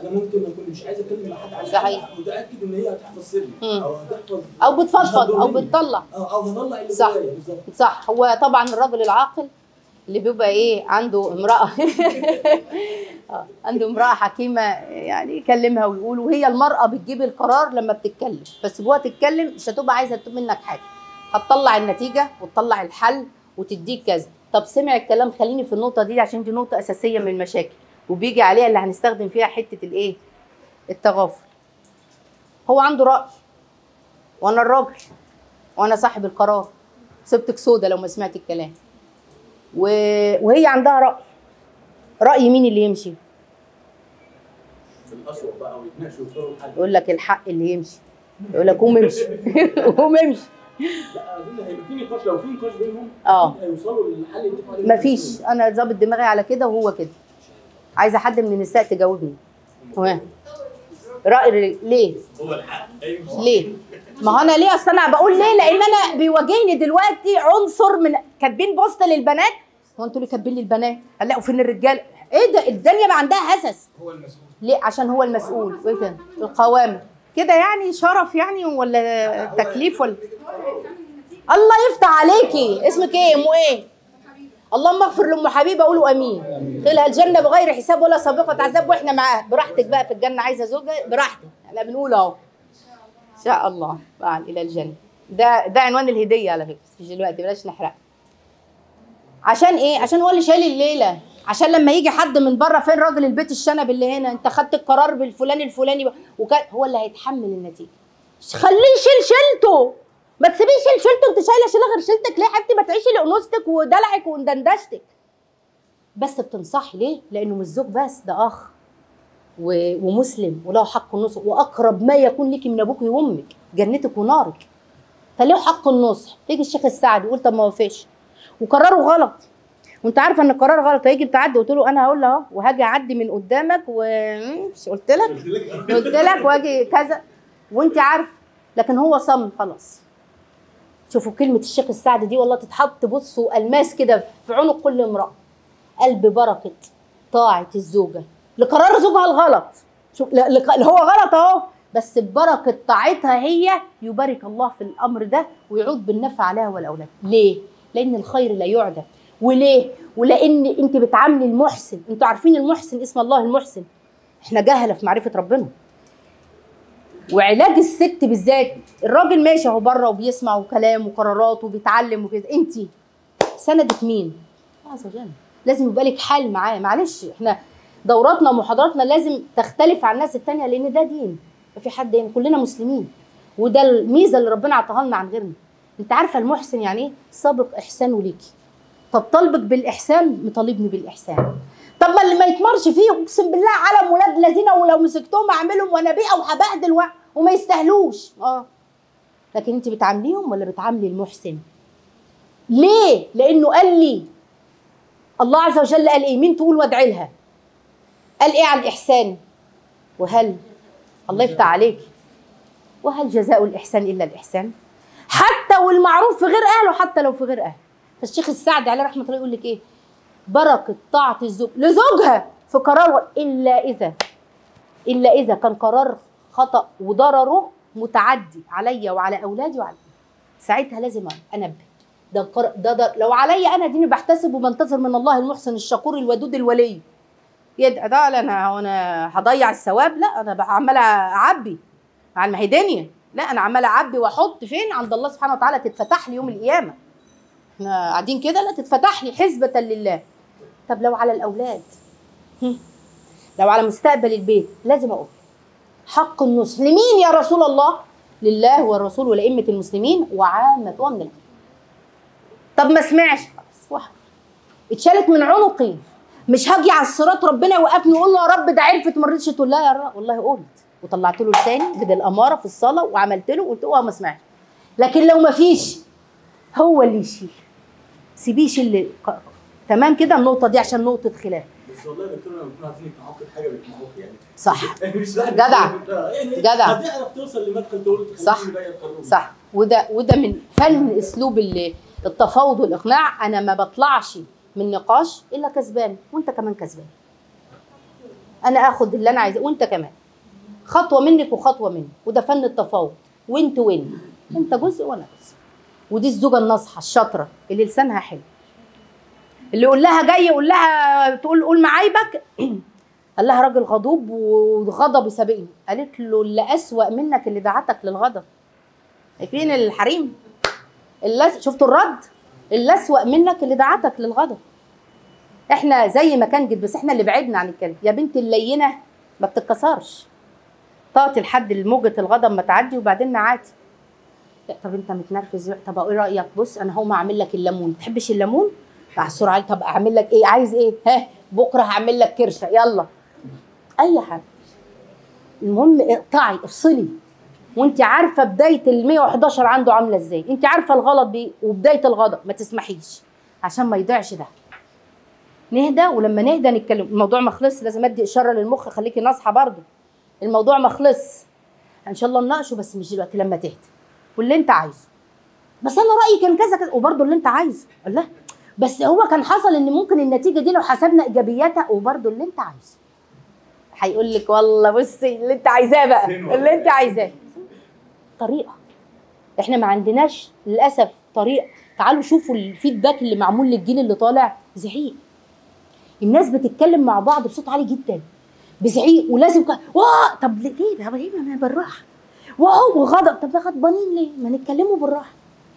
انا ممكن اكون مش عايز اتكلم مع حد عن صحيح. حاجة متاكد ان هي هتحفظ سري مم. او هتحفظ او بتفضفض او هتضرني. بتطلع او او هطلع اللي صح. جوايا بالظبط صح هو طبعا الرجل العاقل اللي بيبقى ايه عنده امرأة آه، عنده امرأة حكيمة يعني يكلمها ويقول وهي المرأة بتجيب القرار لما بتتكلم فسيبوها تتكلم مش هتبقى عايزة تطلب منك حاجة هتطلع النتيجة وتطلع الحل وتديك كذا طب سمع الكلام خليني في النقطة دي عشان دي نقطة أساسية من المشاكل وبيجي عليها اللي هنستخدم فيها حتة الايه التغافل هو عنده رأي وانا الراجل وانا صاحب القرار سبتك سودا لو ما سمعت الكلام و... وهي عندها رأي رأي مين اللي يمشي في الاسوأ بقى ويتناقشوا ويوصلوا لحل يقول لك الحق اللي يمشي يقول لك قوم امشي قوم امشي لا اظن هيبقى في نقاش لو في نقاش بينهم اه أكيد هيوصلوا للحل اللي يتفقوا عليه مفيش انا ظابط دماغي على كده وهو كده عايزه حد من النساء تجاوبني هو رأي ليه هو الحق ايوه ليه ما هو انا ليه اصل انا بقول ليه لان انا بيواجهني دلوقتي عنصر من كاتبين بوست للبنات هو انتوا اللي كاتبين للبنات قال لا وفين الرجال ايه ده الدنيا بقى عندها هسس هو المسؤول ليه عشان هو المسؤول وايه تاني القوامه كده يعني شرف يعني ولا تكليف ولا الله يفتح عليكي اسمك ايه ام ايه اللهم اغفر لام حبيبه قولوا امين ادخلها الجنه بغير حساب ولا سابقه عذاب واحنا معاها براحتك بقى في الجنه عايزه زوجه براحتك احنا بنقول اهو ان شاء الله بعد الى الجنه ده ده عنوان الهديه على فكره مش دلوقتي بلاش نحرق عشان ايه عشان هو اللي شايل الليله عشان لما يجي حد من بره فين راجل البيت الشنب اللي هنا انت خدت القرار بالفلاني الفلاني وكان هو اللي هيتحمل النتيجه خليه يشيل شيلته ما تسيبيش يشيل شيلته انت شايله شيله غير شيلتك ليه يا حبيبتي ما تعيشي لانوثتك ودلعك وندندشتك بس بتنصحي ليه لانه مش زوج بس ده اخ و... ومسلم وله حق النصح واقرب ما يكون لك من ابوك وامك جنتك ونارك فله حق النصح تيجي الشيخ السعدي يقول طب ما وافقش وقراره غلط وانت عارفه ان القرار غلط هيجي بتعدي قلت له انا هقول له اهو وهاجي اعدي من قدامك و مش قلت لك قلت لك واجي كذا وانت عارف لكن هو صمم خلاص شوفوا كلمة الشيخ السعد دي والله تتحط بصوا ألماس كده في عنق كل امرأة قلب بركة طاعة الزوجة لقرار زوجها الغلط شوف لا- لق- هو غلط اهو بس ببركة طاعتها هي يبارك الله في الأمر ده ويعود بالنفع عليها والأولاد ليه؟ لأن الخير لا يعدى وليه؟ ولأن أنت بتعاملي المحسن أنتوا عارفين المحسن اسم الله المحسن احنا جهلة في معرفة ربنا وعلاج الست بالذات الراجل ماشي اهو بره وبيسمع وكلام وقرارات وبيتعلم وكده انت سندك مين؟ الله عز وجل لازم يبقى لك حال معاه معلش احنا دوراتنا ومحاضراتنا لازم تختلف عن الناس التانية لان ده دين ما في حد يعني كلنا مسلمين وده الميزه اللي ربنا عطاها لنا عن غيرنا انت عارفه المحسن يعني ايه سابق احسانه ليكي طب طالبك بالاحسان مطالبني بالاحسان طب ما اللي ما يتمرش فيه اقسم بالله علم ولاد الذين ولو مسكتهم اعملهم وانا بيئه وهبهدل و- وما يستاهلوش اه لكن انت بتعامليهم ولا بتعاملي المحسن ليه لانه قال لي الله عز وجل قال ايه مين تقول وادعي لها قال ايه على الاحسان وهل الله يفتح عليك وهل جزاء الاحسان الا الاحسان حتى والمعروف في غير اهله حتى لو في غير اهله فالشيخ السعدي عليه رحمه الله يقول لك ايه بركه طاعه الزوج لزوجها في قرار الا اذا الا اذا كان قرار خطا وضرره متعدي عليا وعلى اولادي وعلى ساعتها لازم انبه ده, قر... ده, ده لو عليا انا ديني بحتسب وبنتظر من الله المحسن الشكور الودود الولي يدعي ده لا انا وانا هضيع الثواب لا انا بقى عماله اعبي على ما هي دنيا لا انا عماله اعبي واحط فين عند الله سبحانه وتعالى تتفتح لي يوم القيامه احنا قاعدين كده لا تتفتح لي حسبة لله طب لو على الاولاد هم. لو على مستقبل البيت لازم اقول حق النصح لمين يا رسول الله لله والرسول ولأئمة المسلمين وعامة ومن الخير طب ما سمعش خلاص واحد اتشالت من عنقي مش هاجي على الصراط ربنا يوقفني ويقول له يا رب ده عرفت ما رضيتش تقول لا يا رب والله قلت وطلعت له لساني بدل الاماره في الصلاه وعملت له وقلت له اه ما سمعش لكن لو ما فيش هو اللي يشيل سيبيه يشيل ق- تمام كده النقطه دي عشان نقطه خلاف بس والله يا دكتور لما بنكون عايزين نعاقب حاجه بتمعوق يعني صح يعني مش واحد جدع. يعني جدع. هتعرف توصل لمدخل تقول تخليني صح. بقى القانون. صح وده وده من فن اسلوب ال- التفاوض والاقناع انا ما بطلعش من نقاش الا كسبان وانت كمان كسبان انا اخد اللي انا عايزاه وانت كمان خطوه منك وخطوه مني وده فن التفاوض وانت وين انت جزء وانا جزء ودي الزوجه الناصحه الشاطره اللي لسانها حلو اللي يقول لها جاي يقول لها تقول قول معايبك قال لها راجل غضوب وغضب سابقني قالت له اللي اسوأ منك اللي دعتك للغضب فين الحريم اللي شفتوا الرد اللي اسوأ منك اللي دعتك للغضب احنا زي ما كان جد بس احنا اللي بعدنا عن الكلام يا بنت اللينه ما بتتكسرش طاقة لحد موجة الغضب ما تعدي وبعدين نعاتي لا طب انت متنرفز طب ايه رايك بص انا هقوم اعمل لك الليمون ما تحبش الليمون اعصر عليه طب اعمل لك ايه عايز ايه ها بكره هعمل لك كرشه يلا اي حاجه المهم اقطعي افصلي وانت عارفه بدايه ال 111 عنده عامله ازاي انت عارفه الغلط بيه وبدايه الغضب ما تسمحيش عشان ما يضيعش ده نهدى ولما نهدى نتكلم الموضوع ما خلص لازم ادي اشاره للمخ خليكي ناصحه برضه الموضوع ما خلص ان شاء الله نناقشه بس مش دلوقتي لما تهدى واللي انت عايزه بس انا رايي كان كذا كذا وبرضه اللي انت عايزه الله بس هو كان حصل ان ممكن النتيجه دي لو حسبنا ايجابياتها وبرضه اللي انت عايزه هيقول لك والله بصي اللي انت عايزاه بقى اللي انت عايزاه طريقه احنا ما عندناش للاسف طريقه تعالوا شوفوا الفيدباك اللي معمول للجيل اللي طالع زعيق الناس بتتكلم مع بعض بصوت عالي جدا بزعيق ولازم ك... واه طب ليه طب ليه ما بالراحه واو وغضب طب غضبانين ليه ما نتكلموا بالراحه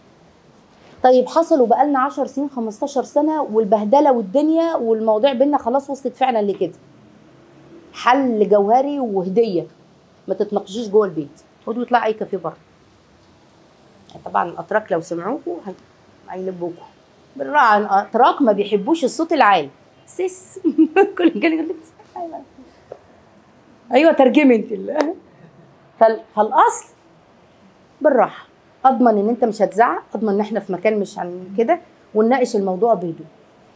طيب حصلوا بقالنا 10 سنين 15 سنه والبهدله والدنيا والمواضيع بينا خلاص وصلت فعلا لكده حل جوهري وهديه ما تتناقشيش جوه البيت خدوا اطلعوا اي كافيه بره طبعا الاتراك لو سمعوكوا هي- هيلبوكوا بالراحه الاتراك ما بيحبوش الصوت العالي سيس كل كل يقول لك أيوة. ايوه ترجمي انت ال- فال- فالاصل بالراحه اضمن ان انت مش هتزعق اضمن ان احنا في مكان مش عن كده ونناقش الموضوع بهدوء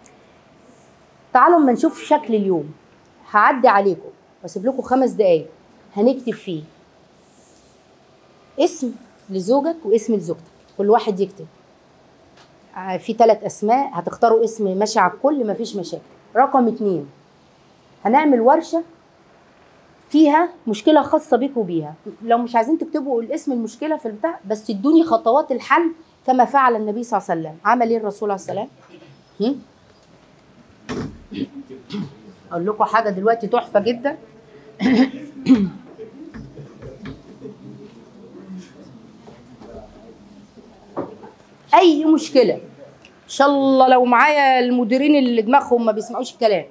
تعالوا اما نشوف شكل اليوم هعدي عليكم واسيب لكم خمس دقايق هنكتب فيه اسم لزوجك واسم لزوجتك كل واحد يكتب آه، في ثلاث اسماء هتختاروا اسم ماشي على الكل مفيش مشاكل رقم اتنين هنعمل ورشه فيها مشكله خاصه بيكم بيها لو مش عايزين تكتبوا الاسم المشكله في البتاع بس تدوني خطوات الحل كما فعل النبي صلى الله عليه وسلم عمل ايه الرسول عليه السلام هم؟ اقول لكم حاجه دلوقتي تحفه جدا اي مشكله ان شاء الله لو معايا المديرين اللي دماغهم ما بيسمعوش الكلام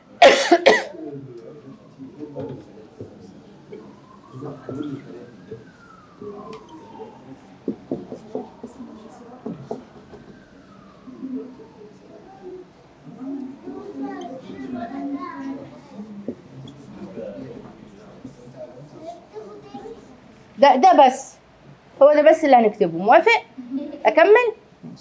ده ده بس هو ده بس اللي هنكتبه موافق اكمل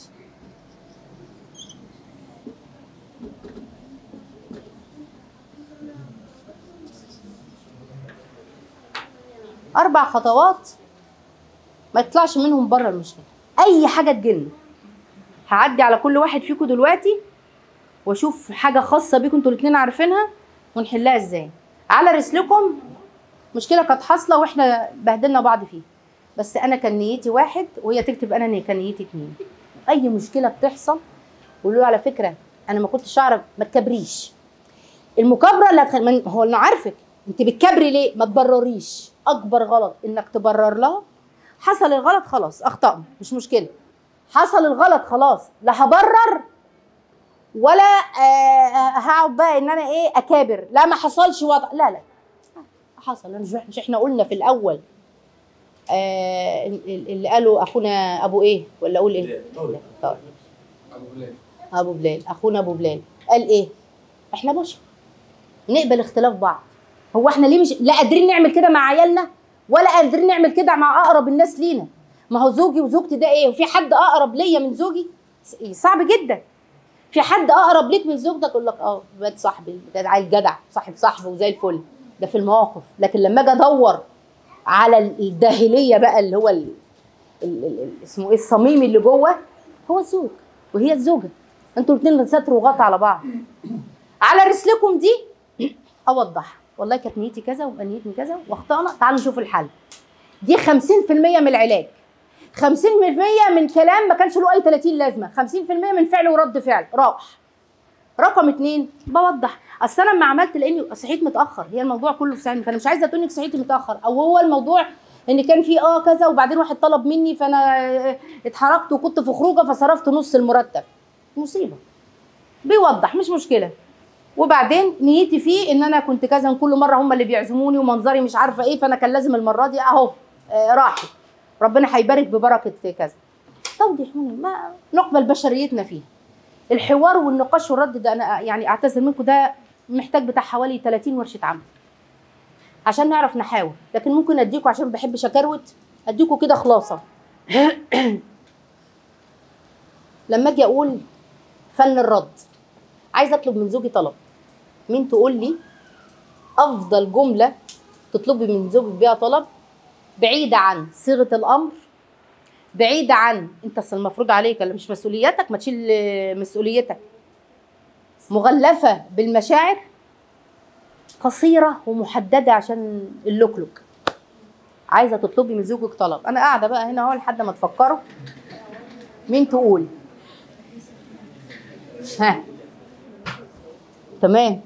اربع خطوات ما يطلعش منهم بره المشكله اي حاجه تجيلنا هعدي على كل واحد فيكم دلوقتي واشوف حاجه خاصه بيكم انتوا الاثنين عارفينها ونحلها ازاي على رسلكم مشكله كانت حاصله واحنا بهدلنا بعض فيها بس انا كان نيتي واحد وهي تكتب انا إن كان نيتي اتنين اي مشكله بتحصل قولوا له على فكره انا ما كنتش اعرف ما تكبريش المكابره اللي هتخل... من- هو انا عارفك انت بتكبري ليه ما تبرريش اكبر غلط انك تبرر لها حصل الغلط خلاص اخطأنا مش مشكله حصل الغلط خلاص لا هبرر ولا آه هقعد بقى ان انا ايه اكابر لا ما حصلش وضع لا لا حصل مش مش احنا قلنا في الاول آه اللي قالوا اخونا ابو ايه ولا اقول ايه طارق ابو بلال ابو بلال اخونا ابو بلال قال ايه احنا بشر نقبل اختلاف بعض هو احنا ليه مش لا قادرين نعمل كده مع عيالنا ولا قادرين نعمل كده مع اقرب الناس لينا ما هو زوجي وزوجتي ده ايه وفي حد اقرب ليا من زوجي س- صعب جدا في حد اقرب ليك من زوجتك يقول لك اه واد صاحبي ده عيل جدع صاحب صاحبه وزي الفل ده في المواقف لكن لما اجي ادور على الداخليه بقى اللي هو ال... ال... ال... ال- اسمه ايه الصميم اللي جوه هو الزوج وهي الزوجه انتوا الاثنين ستر وغطى على بعض على رسلكم دي اوضح والله كانت نيتي كذا وبقى نيتي كذا واخطانا تعالوا نشوف الحل دي 50% من العلاج 50% من كلام ما كانش له اي 30 لازمه 50% من فعل ورد فعل راح رقم اتنين بوضح اصل انا لما عملت لاني صحيت متاخر هي الموضوع كله في ثانيه فانا مش عايزه تقول انك صحيتي متاخر او هو الموضوع ان كان في اه كذا وبعدين واحد طلب مني فانا آه، اتحركت وكنت في خروجه فصرفت نص المرتب مصيبه بيوضح مش مشكله وبعدين نيتي فيه ان انا كنت كذا كل مره هم اللي بيعزموني ومنظري مش عارفه ايه فانا كان لازم المره دي اهو آه راحت ربنا هيبارك ببركه كذا توضيح مني ما نقبل بشريتنا فيها الحوار والنقاش والرد ده انا يعني اعتذر منكم ده محتاج بتاع حوالي 30 ورشه عمل عشان نعرف نحاور لكن ممكن اديكم عشان ما بحبش اكروت اديكم كده خلاصه لما اجي اقول فن الرد عايزه اطلب من زوجي طلب مين تقول لي افضل جمله تطلبي من زوجك بيها طلب بعيده عن صيغه الامر بعيده عن انت أصل المفروض عليك اللي مش مسؤوليتك ما تشيل آه، مسؤوليتك مغلفه بالمشاعر قصيره ومحدده عشان اللوكلوك عايزه تطلبي من زوجك طلب انا قاعده بقى هنا اهو لحد ما تفكروا مين تقول ها تمام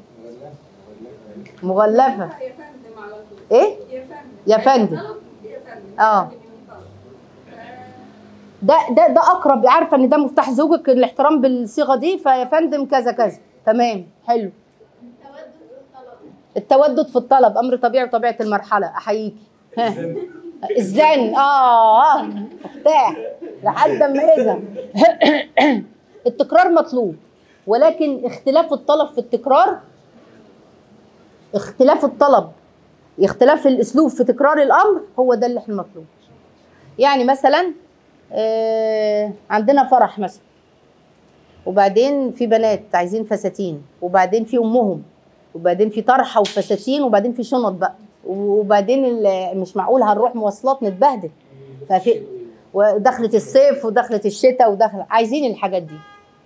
مغلفه ايه يا فندم اه ده ده ده اقرب عارفه ان ده مفتاح زوجك الاحترام بالصيغه دي فيا فندم كذا كذا تمام حلو التودد في الطلب امر طبيعي وطبيعه المرحله احييكي ها الزن اه اه مفتاح لحد ما اذا التكرار مطلوب ولكن اختلاف الطلب في التكرار اختلاف الطلب اختلاف الاسلوب في تكرار الامر هو ده اللي احنا مطلوب يعني مثلا آه عندنا فرح مثلا وبعدين في بنات عايزين فساتين وبعدين في امهم وبعدين في طرحه وفساتين وبعدين في شنط بقى وبعدين ال- مش معقول هنروح مواصلات نتبهدل ففي ودخلت الصيف ودخلت الشتاء ودخل عايزين الحاجات دي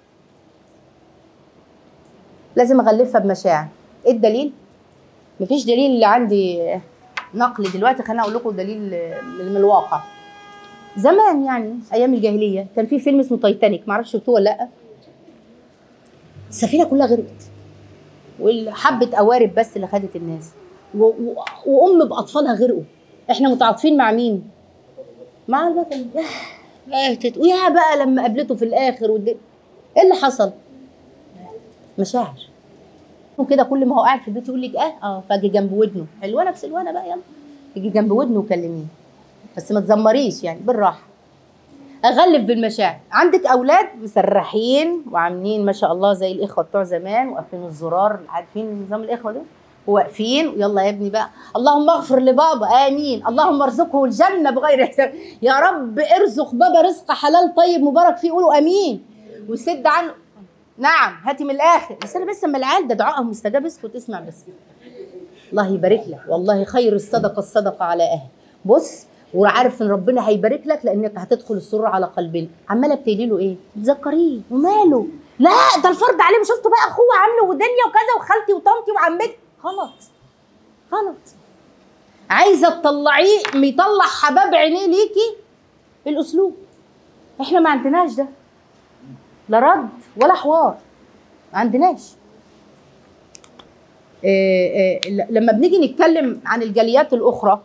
لازم اغلفها بمشاعر ايه الدليل مفيش دليل اللي عندي نقل دلوقتي خليني اقول لكم دليل من الواقع زمان يعني ايام الجاهليه كان في فيلم اسمه تايتانيك معرفش شفتوه ولا لا السفينه كلها غرقت وحبه قوارب بس اللي خدت الناس و... و... وام باطفالها غرقوا احنا متعاطفين مع مين مع البطل ياه تت- ويا بقى لما قابلته في الاخر والد... ايه اللي حصل مشاعر وكده كل ما هو قاعد في البيت يقول لك اه اه فاجي جنب ودنه حلوه نفس الوانا بقى يلا يجي جنب ودنه وكلميه بس ما تزمريش يعني بالراحه اغلف بالمشاعر عندك اولاد مسرحين وعاملين ما شاء الله زي الاخوه بتوع زمان وقافلين الزرار عارفين نظام الاخوه ده واقفين يلا يا ابني بقى اللهم اغفر لبابا امين اللهم ارزقه الجنه بغير حساب يا رب ارزق بابا رزق حلال طيب مبارك فيه قولوا امين وسد عنه نعم هاتي من الاخر بس انا بس اما العيال ده دعائهم مستجاب اسكت اسمع بس الله يبارك لك والله خير الصدقه الصدقه على اهل بص وعارف ان ربنا هيبارك لك لانك هتدخل السرور على قلبنا عماله بتقولي له ايه تذكريه وماله لا ده الفرض عليه شفتوا بقى اخوه عامله ودنيا وكذا وخالتي وطنطي وعمتي غلط غلط عايزه تطلعيه يطلع حباب عينيه ليكي الاسلوب احنا ما عندناش ده لا رد ولا حوار ما عندناش إيه إيه ل- لما بنيجي نتكلم عن الجاليات الاخرى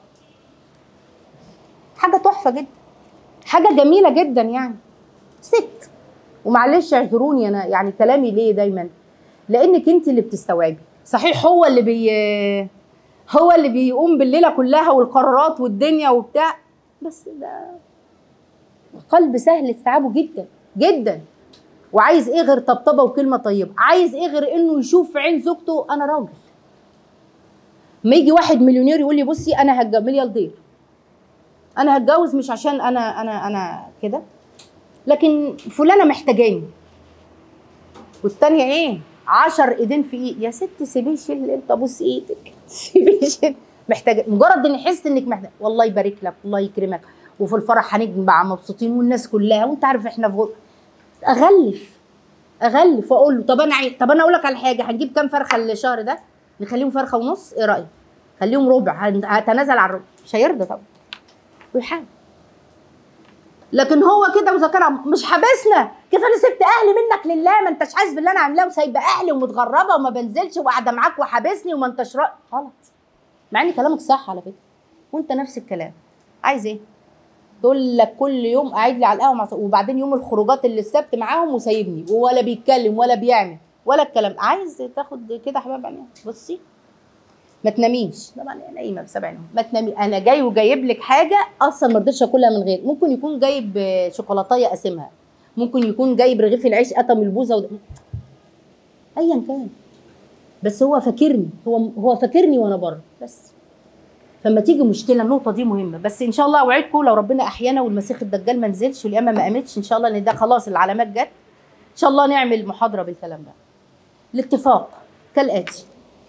حاجه تحفه جدا حاجه جميله جدا يعني ست ومعلش اعذروني انا يعني كلامي ليه دايما لانك انت اللي بتستوعبي صحيح هو اللي بي هو اللي بيقوم بالليله كلها والقرارات والدنيا وبتاع بس ده قلب سهل استيعابه جدا جدا وعايز ايه غير طبطبه وكلمه طيبه عايز ايه غير انه يشوف في عين زوجته انا راجل ما يجي واحد مليونير يقول لي بصي انا هتجوز ملياردير انا هتجوز مش عشان انا انا انا كده لكن فلانه محتاجاني والتانيه ايه عشر ايدين في ايد يا ست سيبيه يشيل انت ابوس ايدك سيبيه يشيل محتاجه مجرد ان يحس انك محتاج والله يبارك لك الله يكرمك وفي الفرح هنجمع مبسوطين والناس كلها وانت عارف احنا في غر... اغلف اغلف واقول له طب انا عايز طب انا اقول لك على حاجه هنجيب كام فرخه الشهر ده نخليهم فرخه ونص ايه رايك خليهم ربع هن- هتنازل عن الربع مش هيرضى طبعا ويحاول لكن هو كده وذكرها مش حابسنا كيف انا سبت اهلي منك لله ما انتش حاسس باللي انا عاملاه وسايبه اهلي ومتغربه وما بنزلش وقاعده معاك وحابسني وما انتش رأ... غلط مع ان كلامك صح على فكره وانت نفس الكلام عايز ايه تقول لك كل يوم قاعد لي على القهوه مع- وبعدين يوم الخروجات اللي السبت معاهم وسايبني ولا بيتكلم ولا بيعمل ولا الكلام عايز تاخد كده يا حبايب عينيها بصي ما تناميش طبعا انا نايمه بسبع نوم ما تنامي انا جاي وجايب لك حاجه اصلا ما رضيتش اكلها من غير ممكن يكون جايب آه، شوكولاتايه قاسمها ممكن يكون جايب رغيف العيش قطم البوزه وده. ايا كان بس هو فاكرني هو هو فاكرني وانا بره بس فلما تيجي مشكله النقطه دي مهمه بس ان شاء الله اوعدكم لو ربنا احيانا والمسيح الدجال ما نزلش والقيامه ما قامتش ان شاء الله ان ده خلاص العلامات جت ان شاء الله نعمل محاضره بالكلام ده الاتفاق كالاتي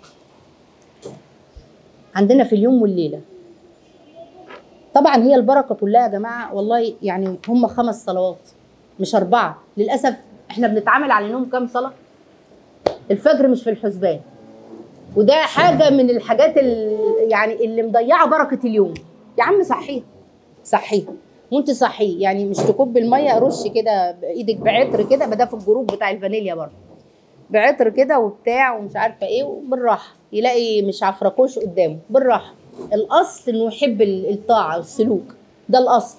عندنا في اليوم والليله طبعا هي البركه كلها يا جماعه والله يعني هم خمس صلوات مش اربعه للاسف احنا بنتعامل على انهم كام صلاه الفجر مش في الحسبان وده حاجه من الحاجات ال- يعني اللي مضيعه بركه اليوم يا عم صحيها صحيها وانت صحيه يعني مش تكب الميه رش كده بايدك بعطر كده ما ده في الجروب بتاع الفانيليا برضه بعطر كده وبتاع ومش عارفه ايه وبالراحه يلاقي مش عفركوش قدامه بالراحه الاصل انه يحب ال- الطاعه والسلوك ده الاصل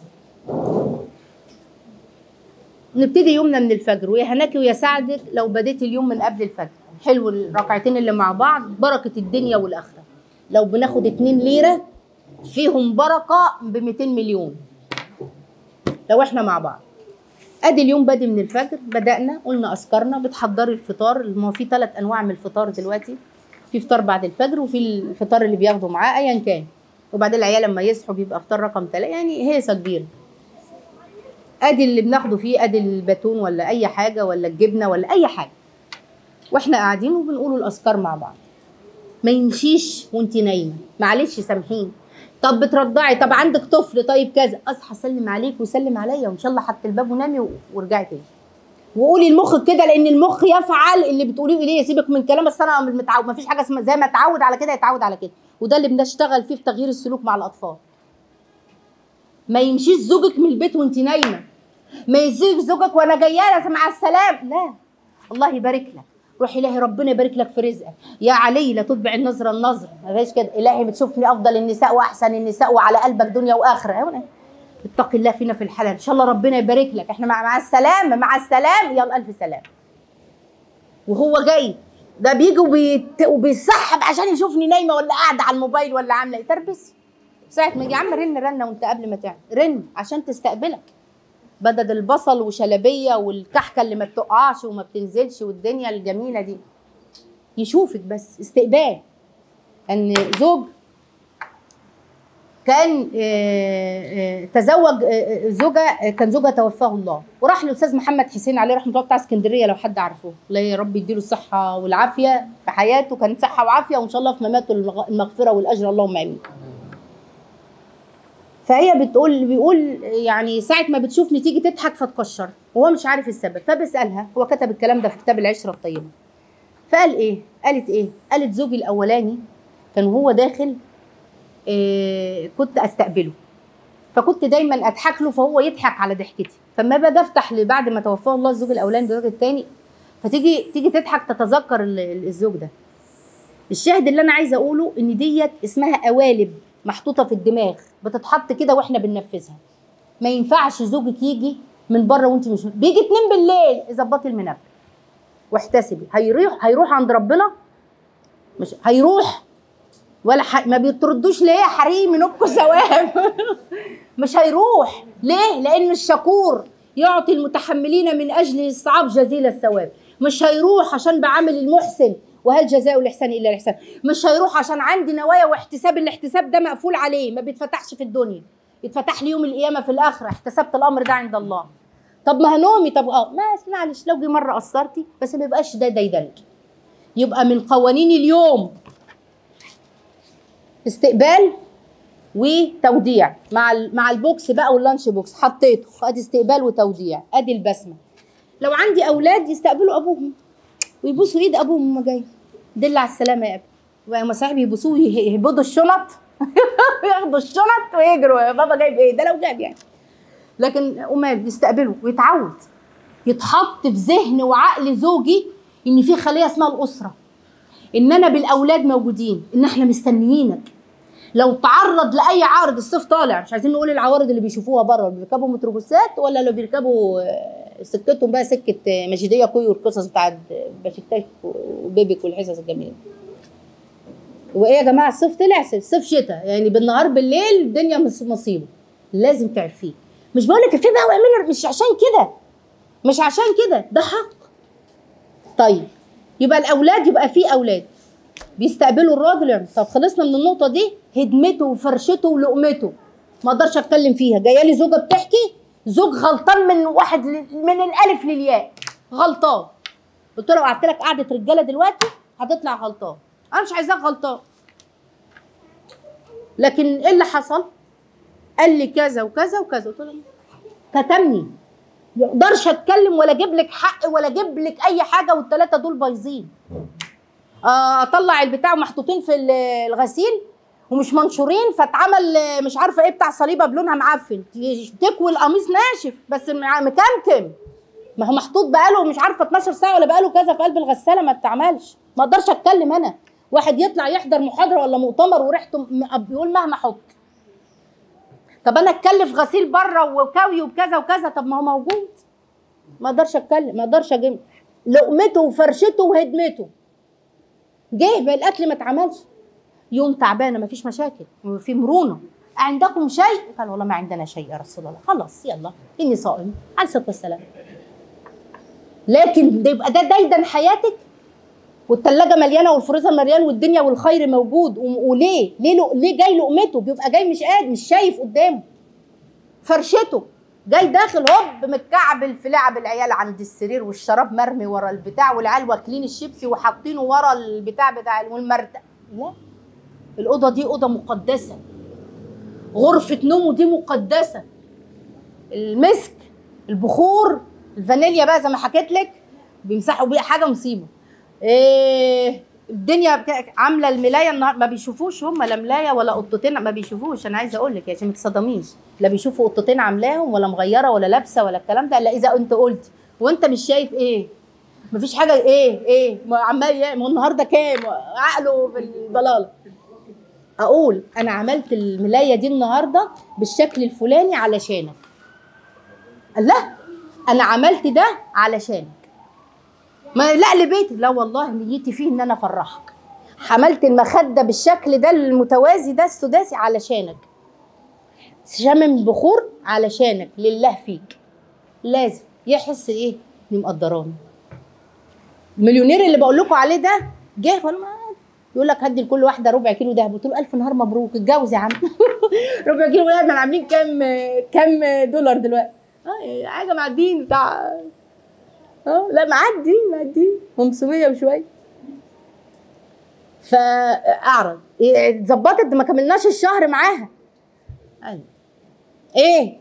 نبتدي يومنا من الفجر ويا هناكي ويا سعدك لو بديت اليوم من قبل الفجر حلو الركعتين اللي مع بعض بركه الدنيا والاخره لو بناخد اتنين ليره فيهم بركه ب 200 مليون لو احنا مع بعض ادي اليوم بادي من الفجر بدانا قلنا اذكارنا بتحضري الفطار ما هو في ثلاث انواع من الفطار دلوقتي في فطار بعد الفجر وفي الفطار اللي بياخده معاه ايا كان وبعدين العيال لما يصحوا بيبقى فطار رقم ثلاثة يعني هيصه كبيره ادي اللي بناخده فيه ادي الباتون ولا اي حاجه ولا الجبنه ولا اي حاجه واحنا قاعدين وبنقولوا الاذكار مع بعض ما يمشيش وانت نايمه معلش سامحيني طب بترضعي طب عندك طفل طيب كذا اصحى اسلم عليك وسلم عليا وان شاء الله حتى الباب ونامي و- وارجعي تاني وقولي لمخك كده لان المخ يفعل اللي بتقوليه اليه سيبك من كلام بس انا متعود ما فيش حاجه اسمها زي ما اتعود على كده يتعود على كده وده اللي بنشتغل فيه في تغيير السلوك مع الاطفال ما يمشيش زوجك من البيت وانت نايمه ما يسيبش زوجك وانا جايه لك مع السلام لا الله يبارك لك روح الهي ربنا يبارك لك في رزقك يا علي لا تتبع النظره النظر ما فيش كده الهي بتشوفني افضل النساء واحسن النساء وعلى قلبك دنيا واخره اتقي الله فينا في الحلال ان شاء الله ربنا يبارك لك احنا مع, مع السلام مع السلام يلا الف سلام وهو جاي ده بيجي وبيت... وبيسحب عشان يشوفني نايمه ولا قاعده على الموبايل ولا عامله ايه تربس ساعه ما يجي يا عم رن رنه وانت قبل ما تعمل رن عشان تستقبلك بدل البصل وشلبيه والكحكه اللي ما بتقعش وما بتنزلش والدنيا الجميله دي يشوفك بس استقبال ان زوج كان آه، آه، تزوج آه، آه، زوجه آه، كان زوجها توفاه الله وراح لاستاذ محمد حسين عليه رحمه الله بتاع اسكندريه لو حد عارفه الله يا رب يديله الصحه والعافيه في حياته كانت صحه وعافيه وان شاء الله في مماته المغ- المغفره والاجر اللهم امين فهي بتقول بيقول يعني ساعه ما بتشوفني تيجي تضحك فتكشر وهو مش عارف السبب فبسالها هو كتب الكلام ده في كتاب العشره الطيبه فقال ايه قالت ايه قالت زوجي الاولاني كان هو داخل إيه كنت استقبله فكنت دايما اضحك له فهو يضحك على ضحكتي فما باجي افتح ل- بعد ما توفاه الله الزوج الاولاني الزوج الثاني فتيجي تيجي تضحك تتذكر ال- ال- الزوج ده الشاهد اللي انا عايزه اقوله ان ديت اسمها قوالب محطوطه في الدماغ بتتحط كده واحنا بننفذها ما ينفعش زوجك يجي من بره وانت مش بيجي اتنين بالليل ظبطي المنبه واحتسبي هيروح هيروح عند ربنا مش هيروح ولا ح... ما بيطردوش ليه يا حريم نبكوا ثواب مش هيروح ليه لان الشكور يعطي المتحملين من اجل الصعاب جزيل الثواب مش هيروح عشان بعمل المحسن وهل جزاء الاحسان الا الاحسان مش هيروح عشان عندي نوايا واحتساب الاحتساب ده مقفول عليه ما بيتفتحش في الدنيا يتفتح لي يوم القيامه في الاخره احتسبت الامر ده عند الله طب ما هنومي طب اه ما معلش لو جه مره قصرتي بس ما يبقاش ده ديدنك يبقى من قوانين اليوم استقبال وتوديع مع ال- مع البوكس بقى واللانش بوكس حطيته ادي استقبال وتوديع ادي البسمه لو عندي اولاد يستقبلوا ابوهم ويبوسوا ايد ابوهم وهم جاي دل على السلامه يا ابني وهم صاحبي يبصوه يه- يهبطوا الشنط ياخدوا الشنط ويجروا يا بابا جايب ايه ده لو جاب يعني لكن امال بيستقبلوا ويتعود يتحط في ذهن وعقل زوجي ان في خليه اسمها الاسره ان انا بالاولاد موجودين ان احنا مستنيينك لو تعرض لاي عارض الصيف طالع مش عايزين نقول العوارض اللي بيشوفوها بره اللي بيركبوا متروبوسات ولا اللي بيركبوا آه، سكتهم بقى سكه آه، مجديه كوي والقصص بتاعت بشكتاش وبيبك والحصص الجميله وايه يا جماعه الصيف طلع الصيف شتاء يعني بالنهار بالليل الدنيا مص- مصيبه لازم تعرفيه مش بقول لك ارفيه بقى واعملي مش عشان كده مش عشان كده ده حق طيب يبقى الاولاد يبقى في اولاد بيستقبلوا الراجل يعني طب خلصنا من النقطه دي هدمته وفرشته ولقمته ما اقدرش اتكلم فيها جايه لي زوجه بتحكي زوج غلطان من واحد ل... من الالف للياء غلطان قلت له لو قعدت لك قعده رجاله دلوقتي هتطلع غلطان انا مش عايزاك غلطان لكن ايه اللي حصل قال لي كذا وكذا وكذا قلت له كتمني ما اقدرش اتكلم ولا اجيب لك حق ولا اجيب لك اي حاجه والثلاثه دول بايظين آه، اطلع البتاع محطوطين في ال- الغسيل ومش منشورين فاتعمل آه، مش عارفه ايه بتاع صليبه بلونها معفن ت- تكوي القميص ناشف بس مع- مكمكم ما هو محطوط بقاله مش عارفه 12 ساعه ولا بقاله كذا في قلب الغساله ما بتعملش ما اقدرش اتكلم انا واحد يطلع يحضر محاضره ولا مؤتمر وريحته م- بيقول مهما احط طب انا اتكلف غسيل بره وكوي وكذا وكذا طب ما هو موجود ما اقدرش اتكلم ما اقدرش اجيب لقمته وفرشته وهدمته جه بقى الاكل ما اتعملش يوم تعبانه ما فيش مشاكل وفي مرونه عندكم شيء قال والله ما عندنا شيء يا رسول الله خلاص يلا اني صائم عليه الصلاه والسلام لكن ده يبقى ده دايدا حياتك والثلاجه مليانه والفريزر مليان والدنيا والخير موجود و- وليه ليه لو ليه جاي لقمته بيبقى جاي مش قادر مش شايف قدامه فرشته جاي داخل هوب متكعبل في لعب العيال عند السرير والشراب مرمي ورا البتاع والعيال واكلين الشيبسي وحاطينه ورا البتاع بتاع والمرتب لا الاوضه دي اوضه مقدسه غرفه نومه دي مقدسه المسك البخور الفانيليا بقى زي ما حكيت لك بيمسحوا بيها حاجه مصيبه إيه الدنيا بتا- عامله الملايه النهار ما بيشوفوش هم لا ملايه ولا قطتين ما بيشوفوش انا عايزه اقول لك عشان ما تصدميش لا بيشوفوا قطتين عاملاهم ولا مغيره ولا لابسه ولا الكلام ده الا اذا انت قلت وانت مش شايف ايه مفيش حاجه ايه ايه ما عمال يا- ما هو النهارده كام عقله في الضلاله اقول انا عملت الملايه دي النهارده بالشكل الفلاني علشانك لا انا عملت ده علشانك ما لا لبيتي لا والله نيتي فيه ان انا افرحك حملت المخده بالشكل ده المتوازي ده السداسي علشانك شامم بخور علشانك لله فيك لازم يحس ايه اني مقدراني المليونير اللي بقول لكم عليه ده جه وانا ما يقول لك هدي لكل واحده ربع كيلو دهب قلت له الف نهار مبروك اتجوز يا عم ربع كيلو دهب احنا عاملين كام كام دولار دلوقتي اه حاجه معديين بتاع اه لا معدي معدي 500 وشويه فاعرض إيه، اتظبطت ما كملناش الشهر معاها أيوة. ايه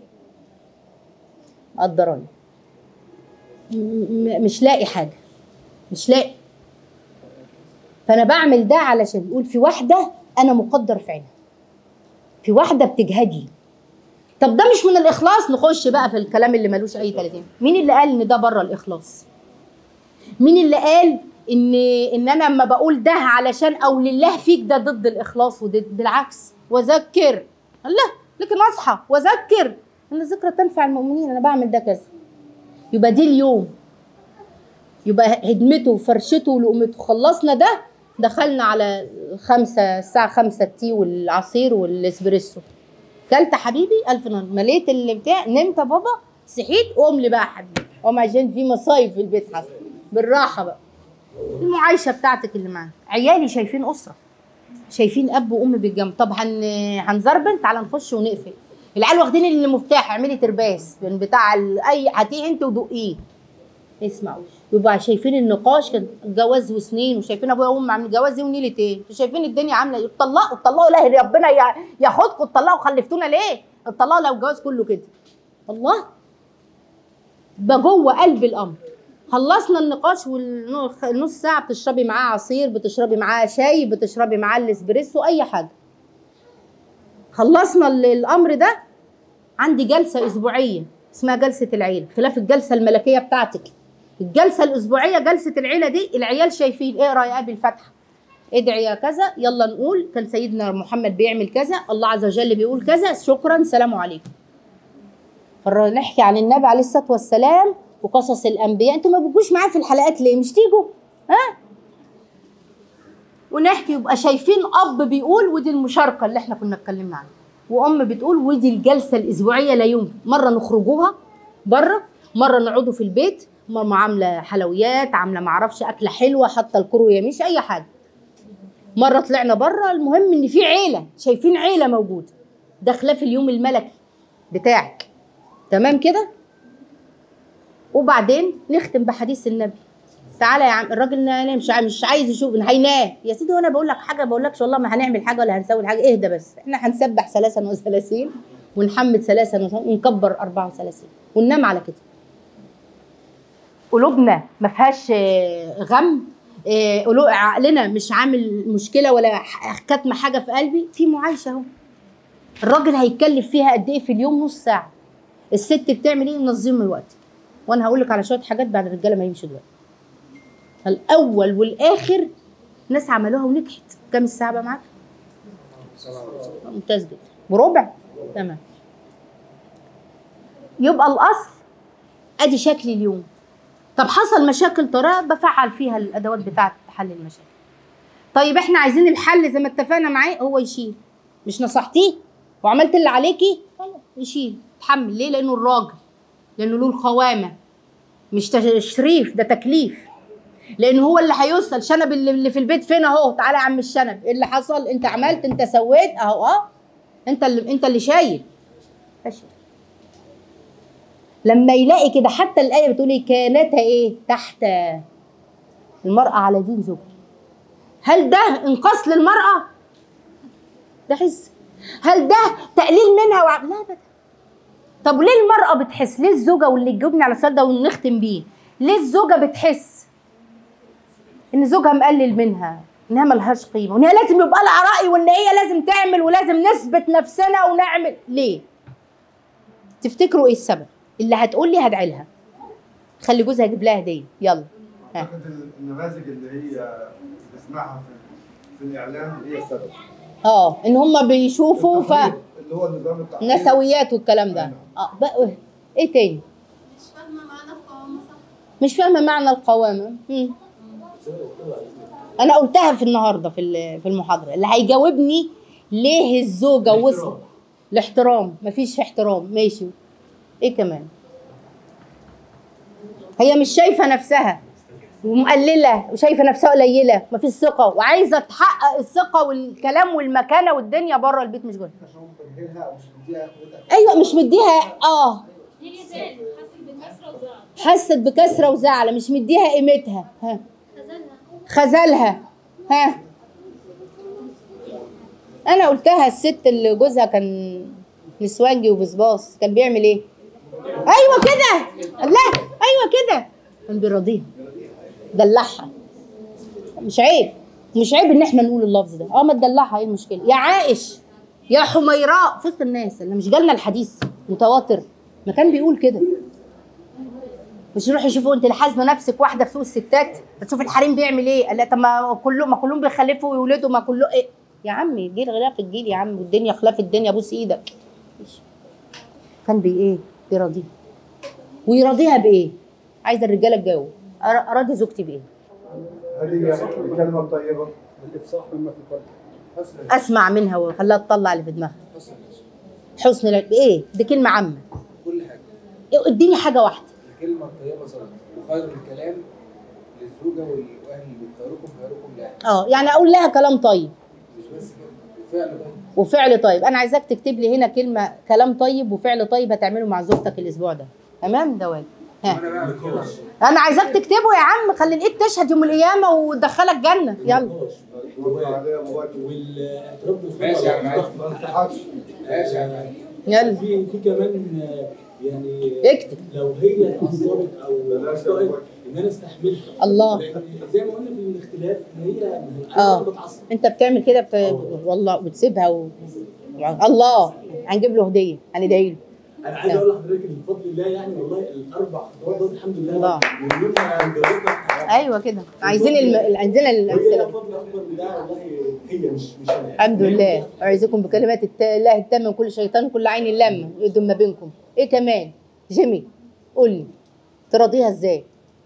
قدراني م- م- مش لاقي حاجه مش لاقي فانا بعمل ده علشان يقول في واحده انا مقدر في عينها في واحده بتجهدي طب ده مش من الاخلاص نخش بقى في الكلام اللي ملوش اي 30 مين اللي قال ان ده بره الاخلاص مين اللي قال ان ان انا لما بقول ده علشان او لله فيك ده ضد الاخلاص وضد بالعكس وذكر الله لكن اصحى وذكر ان الذكرى تنفع المؤمنين انا بعمل ده كذا يبقى دي اليوم يبقى هدمته وفرشته ولقمته خلصنا ده دخلنا على خمسة الساعة خمسة التي والعصير والاسبريسو كلت حبيبي ألف نار مليت اللي بتاع نمت يا بابا صحيت قوم لي بقى يا حبيبي قوم عشان في مصايب في البيت حصل بالراحة بقى المعايشة بتاعتك اللي معاها عيالي شايفين أسرة شايفين أب وأم بالجنب طب هن هنزربن تعالى نخش ونقفل العيال واخدين المفتاح اعملي ترباس من بتاع ال- اي هاتيه انت ودقيه اسمعوا يبقى شايفين النقاش كان جواز وسنين وشايفين ابويا وامي عاملين جواز ايه ونيله ايه انتوا شايفين الدنيا عامله ايه اتطلقوا اتطلقوا لا ربنا يا- ياخدكم اتطلقوا خلفتونا ليه اتطلقوا لو الجواز كله كده الله ده جوه قلب الامر خلصنا النقاش والنص ساعه بتشربي معاه عصير بتشربي معاه شاي بتشربي معاه الاسبريسو اي حاجه خلصنا ال- الامر ده عندي جلسه اسبوعيه اسمها جلسه العيله خلاف الجلسه الملكيه بتاعتك الجلسه الاسبوعيه جلسه العيله دي العيال شايفين اقرا يا ابي الفاتحه ادعي يا كذا يلا نقول كان سيدنا محمد بيعمل كذا الله عز وجل بيقول كذا شكرا سلام عليكم فر- نحكي عن النبي عليه الصلاه والسلام وقصص الانبياء انتوا ما بتجوش معايا في الحلقات ليه مش تيجوا ها ونحكي يبقى شايفين اب بيقول ودي المشاركه اللي احنا كنا اتكلمنا عنها وام بتقول ودي الجلسه الاسبوعيه لا يمكن مره نخرجوها بره مره نقعدوا في البيت ماما عامله حلويات عامله معرفش اكله حلوه حاطه الكرو يميش اي حاجه مره طلعنا بره المهم ان في عيله شايفين عيله موجوده ده خلاف اليوم الملكي بتاعك تمام كده وبعدين نختم بحديث النبي تعالى يا عم الراجل نام مش عايز مش عايز يشوف هينام يا سيدي وانا بقول لك حاجه بقول لكش والله ما هنعمل حاجه ولا هنسوي حاجه اهدى بس احنا هنسبح ثلاثا وثلاثين ونحمد ثلاثا وثلاثين ونكبر 34 وننام على كده قلوبنا ما فيهاش آه، غم آه، قلوب عقلنا مش عامل مشكله ولا ح- كاتمه حاجه في قلبي في معايشه اهو الراجل هيتكلف فيها قد ايه في اليوم نص ساعه الست بتعمل ايه منظمه الوقت وانا هقول لك على شويه حاجات بعد الرجاله ما يمشوا دلوقتي الاول والاخر ناس عملوها ونجحت كام الساعه بقى معاك ممتاز جدا وربع تمام يبقى الاصل ادي شكل اليوم طب حصل مشاكل طارئه بفعل فيها الادوات بتاعه حل المشاكل طيب احنا عايزين الحل زي ما اتفقنا معاه هو يشيل مش نصحتيه وعملت اللي عليكي خلاص يشيل يتحمل ليه لانه الراجل لانه له القوامه مش تشريف ده تكليف لان هو اللي هيوصل شنب اللي اللي في البيت فين اهو تعالى يا عم الشنب ايه اللي حصل انت عملت انت سويت اهو اه انت اللي انت اللي شايل ماشي. لما يلاقي كده حتى الايه بتقول ايه كانتا ايه تحت المراه على دين زوجها هل ده انقاص للمراه ده حس هل ده تقليل منها وع... لا ابدا طب ليه المراه بتحس ليه الزوجه واللي تجاوبني على السؤال ده ونختم بيه ليه الزوجه بتحس ان زوجها مقلل منها انها ملهاش قيمه وان هي لازم يبقى لها راي وان هي لازم تعمل ولازم نثبت نفسنا ونعمل ليه تفتكروا ايه السبب اللي هتقول لي هدعي لها خلي جوزها يجيب لها هديه يلا ها. اعتقد النماذج اللي هي بنسمعها في, في الاعلام هي السبب اه ان هم بيشوفوا ف التقليد اللي هو النظام التعليمي نسويات والكلام ده اه بقى ايه تاني مش فاهمة معنى القوامة صح مش فاهمه معنى القوامه مم. انا قلتها في النهارده في ال- في المحاضره اللي هيجاوبني ليه الزوجه وصل الاحترام مفيش احترام ماشي ايه كمان هي مش شايفه نفسها ومقلله وشايفه نفسها قليله مفيش ثقه وعايزه تحقق الثقه والكلام والمكانه والدنيا بره البيت مش جوه عشان مديها او مش مديها قوتها ايوه مش مديها اه دي لسان حاسس بالكسرة وزعل حست بكسره وزعل مش مديها قيمتها ها خزانها خذلها ها انا قلتها الست اللي جوزها كان نسوانجي وبصباص كان بيعمل ايه ايوه كده لا ايوه كده كان بيراضيها دلعها مش عيب مش عيب ان احنا نقول اللفظ ده اه ما تدلعها ايه المشكله يا عائش يا حميراء في وسط الناس اللي مش جالنا الحديث متواتر ما كان بيقول كده مش يروحوا يشوفوا انت اللي حاسبه نفسك واحده في سوق الستات بتشوف الحريم بيعمل ايه قال لها طب ما كلهم ما كلهم بيخلفوا ويولدوا ما كله ايه يا عمي الجيل غلاف الجيل يا عم والدنيا خلاف الدنيا بوس ايدك ماشي. كان بي ايه بيراضيها ويراضيها بايه عايزه الرجاله تجاوب أر- اراضي زوجتي بايه هذه الكلمه الطيبه الافصاح مما في القلب حسن اسمع منها وخليها تطلع اللي في دماغها حسن حسن الع- بايه دي كلمه عامه كل حاجه إيه، اديني حاجه واحده الكلمه الطيبه صدقه وخير الكلام للزوجه والاهل اللي بيختاروكم خيركم لاهل اه يعني اقول لها كلام طيب مش بس كده وفعل طيب وفعل طيب انا عايزاك تكتب لي هنا كلمه كلام طيب وفعل طيب هتعمله مع زوجتك الاسبوع ده تمام ده واجب ها وانا بعمل كده انا عايزاك تكتبه يا عم خلي الايد تشهد يوم القيامه وتدخلك جنه يلا توكل عليها ووجه والاعتراف ماشي يا بالخطأ عم والضغط. ما انصحكش ماشي يا عم يلا في في كمان آه، يعني اكتب لو هي اتعصبت او بلاش اخطأت أبوك. ان انا استحملها الله. لان زي ما قلنا في الاختلاف ان هي آه. انا بتعصب انت بتعمل كده بت... والله بتسيبها و... الله هنجيب له هديه هندعي له انا عايز اقول لحضرتك ان بفضل الله يعني والله الاربع خطوات دول الحمد لله الله. من يوم ما اتجوزنا ايوه كده عايزين الم... عايزين وهي الامثله فضل اكبر من ده والله هي مش مش انا الحمد لله اعوذكم بكلمات الت... الله التامه من كل شيطان وكل عين لامه يقدم ما بينكم ايه كمان جيمي قول لي تراضيها ازاي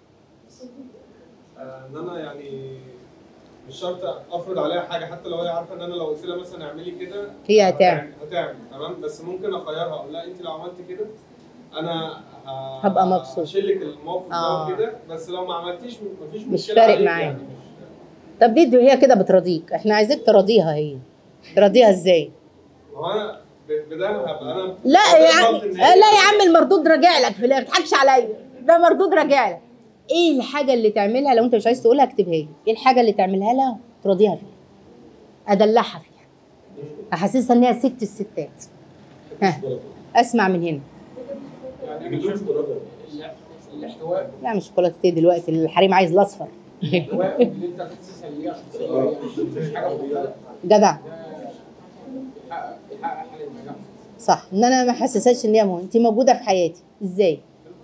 آه، ان انا يعني مش شرط افرض عليها حاجه حتى لو هي عارفه ان انا لو قلت لها مثلا اعملي كده هي هتعمل. هتعمل تمام بس ممكن اخيرها اقول لها انت لو عملت كده انا ه- هبقى مبسوط. هشيلك الموقف آه. ده كده بس لو ما عملتيش مفيش مشكله مش فارق عليك معايا. يعني مش- طب دي هي كده بتراضيك احنا عايزيك تراضيها هي تراضيها ازاي ما هو انا ب- بده هبقى انا لا يا عم بضغط إن آه، هي- لا يا عم المردود راجع لك في الاخر ما تضحكش عليا ده مردود راجع لك ايه الحاجه اللي تعملها لو انت مش عايز تقولها اكتبها لي ايه الحاجه اللي تعملها لها تراضيها فيها ادلعها فيها احسسها ان هي ست الستات ها اسمع من هنا يعني بدون شوكولاته الاحتواء لا مش شوكولاتة دلوقتي الحريم عايز الاصفر الاحتواء اللي انت تحسسها ان هي شخصيه هي مش مش حاجه مختلفه جدع ده يحقق يحقق حاله النجاح صح ان انا ما حسسهاش ان هي مهمه انت موجوده في حياتي ازاي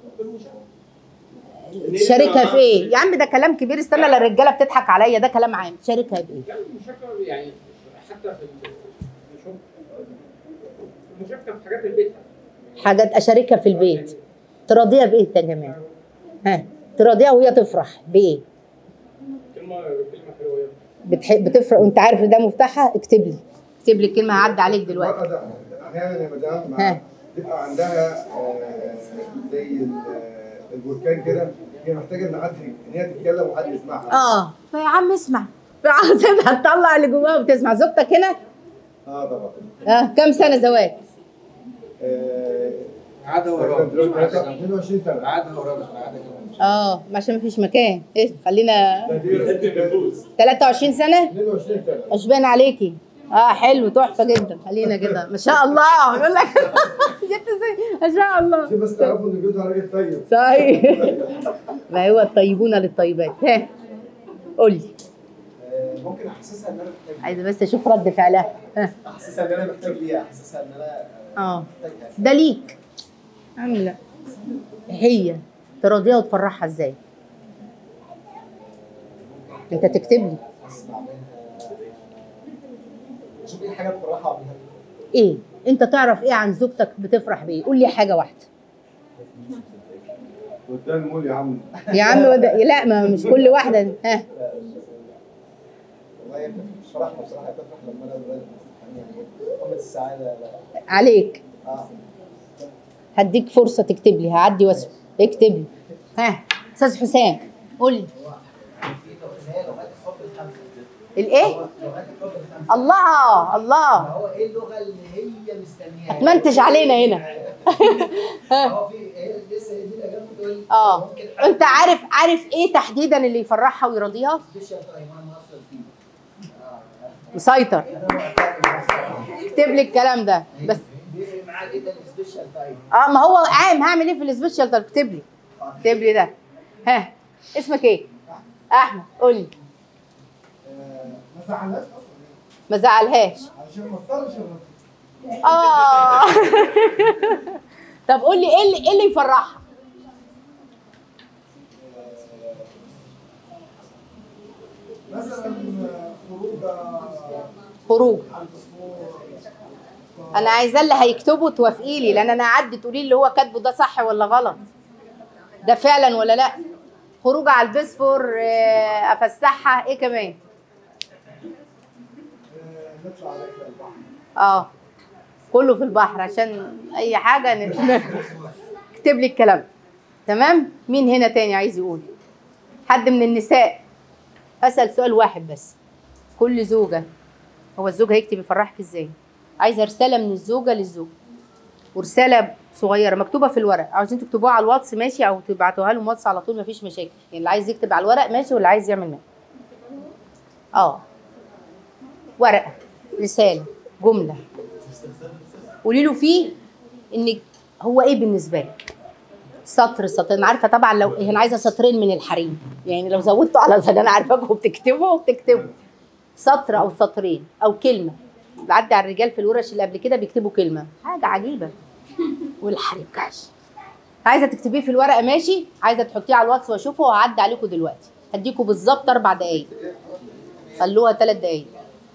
تشاركها في ايه يا عم ده كلام كبير استنى لا الرجاله بتضحك عليا ده كلام عام تشاركها بايه يعني المشاركه يعني حتى في ال- الشغل المشاركه في حاجات البيت حاجات اشاركها في البيت تراضيها بايه يا جماعه ها تراضيها وهي تفرح بايه كلمه كلمه حلوه يعني. بتحب بتفرح وانت عارف ان ده مفتاحها اكتب لي اكتب لي الكلمه هعدي عليك دلوقتي المرأة ده احيانا يا مدام ها. مع- بيبقى عندها آه، زي ال- آه، البركان كده هي محتاجه ان حد ان هي تتكلم وحد يسمعها اه فيا عم اسمع سيبها تطلع اللي جواها وتسمع زوجتك هنا اه طبعا اه كم سنه زواج آه، عاده تقريباً دلوقتي وراء 22 سنه عاده وراء مش عاده كمان اه عشان مفيش مكان ايه خلينا بيقدم الفلوس 23 سنه 22 سنه مش باين عليكي اه حلو تحفه جدا خلينا كده ما شاء الله يقول لك جبت ازاي ما شاء الله عشان بس تعرفوا ان جوزها راجل طيب صحيح ما هو الطيبون للطيبات ها قول لي آه، ممكن احسسها ان انا محتاج عايزه بس اشوف رد فعلها ها احسسها ان انا محتاج ليها احسسها ان انا آه، اه محتاجها ده ليك عم لا هي تراضيها وتفرحها ازاي انت تكتب لي اسمع منها شوف ايه الحاجه بصراحه اعملها ايه انت تعرف ايه عن زوجتك بتفرح بايه قول لي حاجه واحده قدام مول يا عم يا عم وده لا ما مش كل واحده ها والله هي مش فرحنا بصراحه هي بتفرح لما انا الولاد يعني قمه السعاده لا. عليك اه هديك فرصه تكتب لي هعدي واسم اكتب لي ها استاذ حسام قول لي في هي لغات الحب الخمسه الايه لغات الحب الخمسه الله الله هو ايه اللغه اللي هي مستنياها هتمنتج علينا هنا هو في هي لسه دي الاجابه بتقول اه ممكن انت عارف عارف ايه تحديدا اللي يفرحها ويرضيها سبيشال تايم انا مؤثر فيه مسيطر انا مؤثر اكتب لي الكلام ده بس بيفرق معاه جدا السبيشال تايم اه ما هو عام هعمل ايه في السبيشال ده اكتب لي اكتب لي ده ها اسمك ايه احمد قول لي ما زعلهاش اصلا ما زعلهاش عشان ما اضطرش أرد. اه طب قول لي ايه اللي ايه اللي يفرحها مثلا خروج خروج على الاسبوع انا عايزاه اللي هيكتبه توافقي لي لان انا اعدي تقولي لي اللي هو كاتبه ده صح ولا غلط ده فعلا ولا لا خروج على البسفور آه، افسحها ايه كمان آه، نطلع رحله البحر اه كله في البحر عشان اي حاجه ن- اكتب لي الكلام تمام مين هنا تاني عايز يقول حد من النساء اسال سؤال واحد بس كل زوجه هو الزوج هيكتب يفرحك ازاي عايزه رساله من الزوجه للزوج ورساله صغيره مكتوبه في الورق عاوزين تكتبوها على الواتس ماشي او تبعتوها لهم واتس على طول مفيش مشاكل يعني اللي عايز يكتب على الورق ماشي واللي عايز يعمل ماشي اه ورقه رساله جمله قولي له فيه انك هو ايه بالنسبه لك سطر سطر انا عارفه طبعا لو انا عايزه سطرين من الحريم يعني لو زودتوا على زي انا عارفاكم بتكتبوا بتكتبوا سطر او سطرين او كلمه بعدي على الرجال في الورش اللي قبل كده بيكتبوا كلمه حاجه عجيبه والحريم كاش عايزه تكتبيه في الورقه ماشي عايزه تحطيه على الواتس واشوفه وهعدي عليكم دلوقتي هديكم بالظبط اربع دقايق خلوها ثلاث دقايق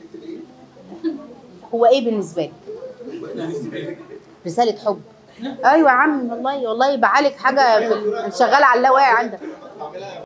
هو ايه بالنسبه لك رساله حب ايوه يا عم والله والله بعالج حاجه في- شغاله على اللاواعي عندك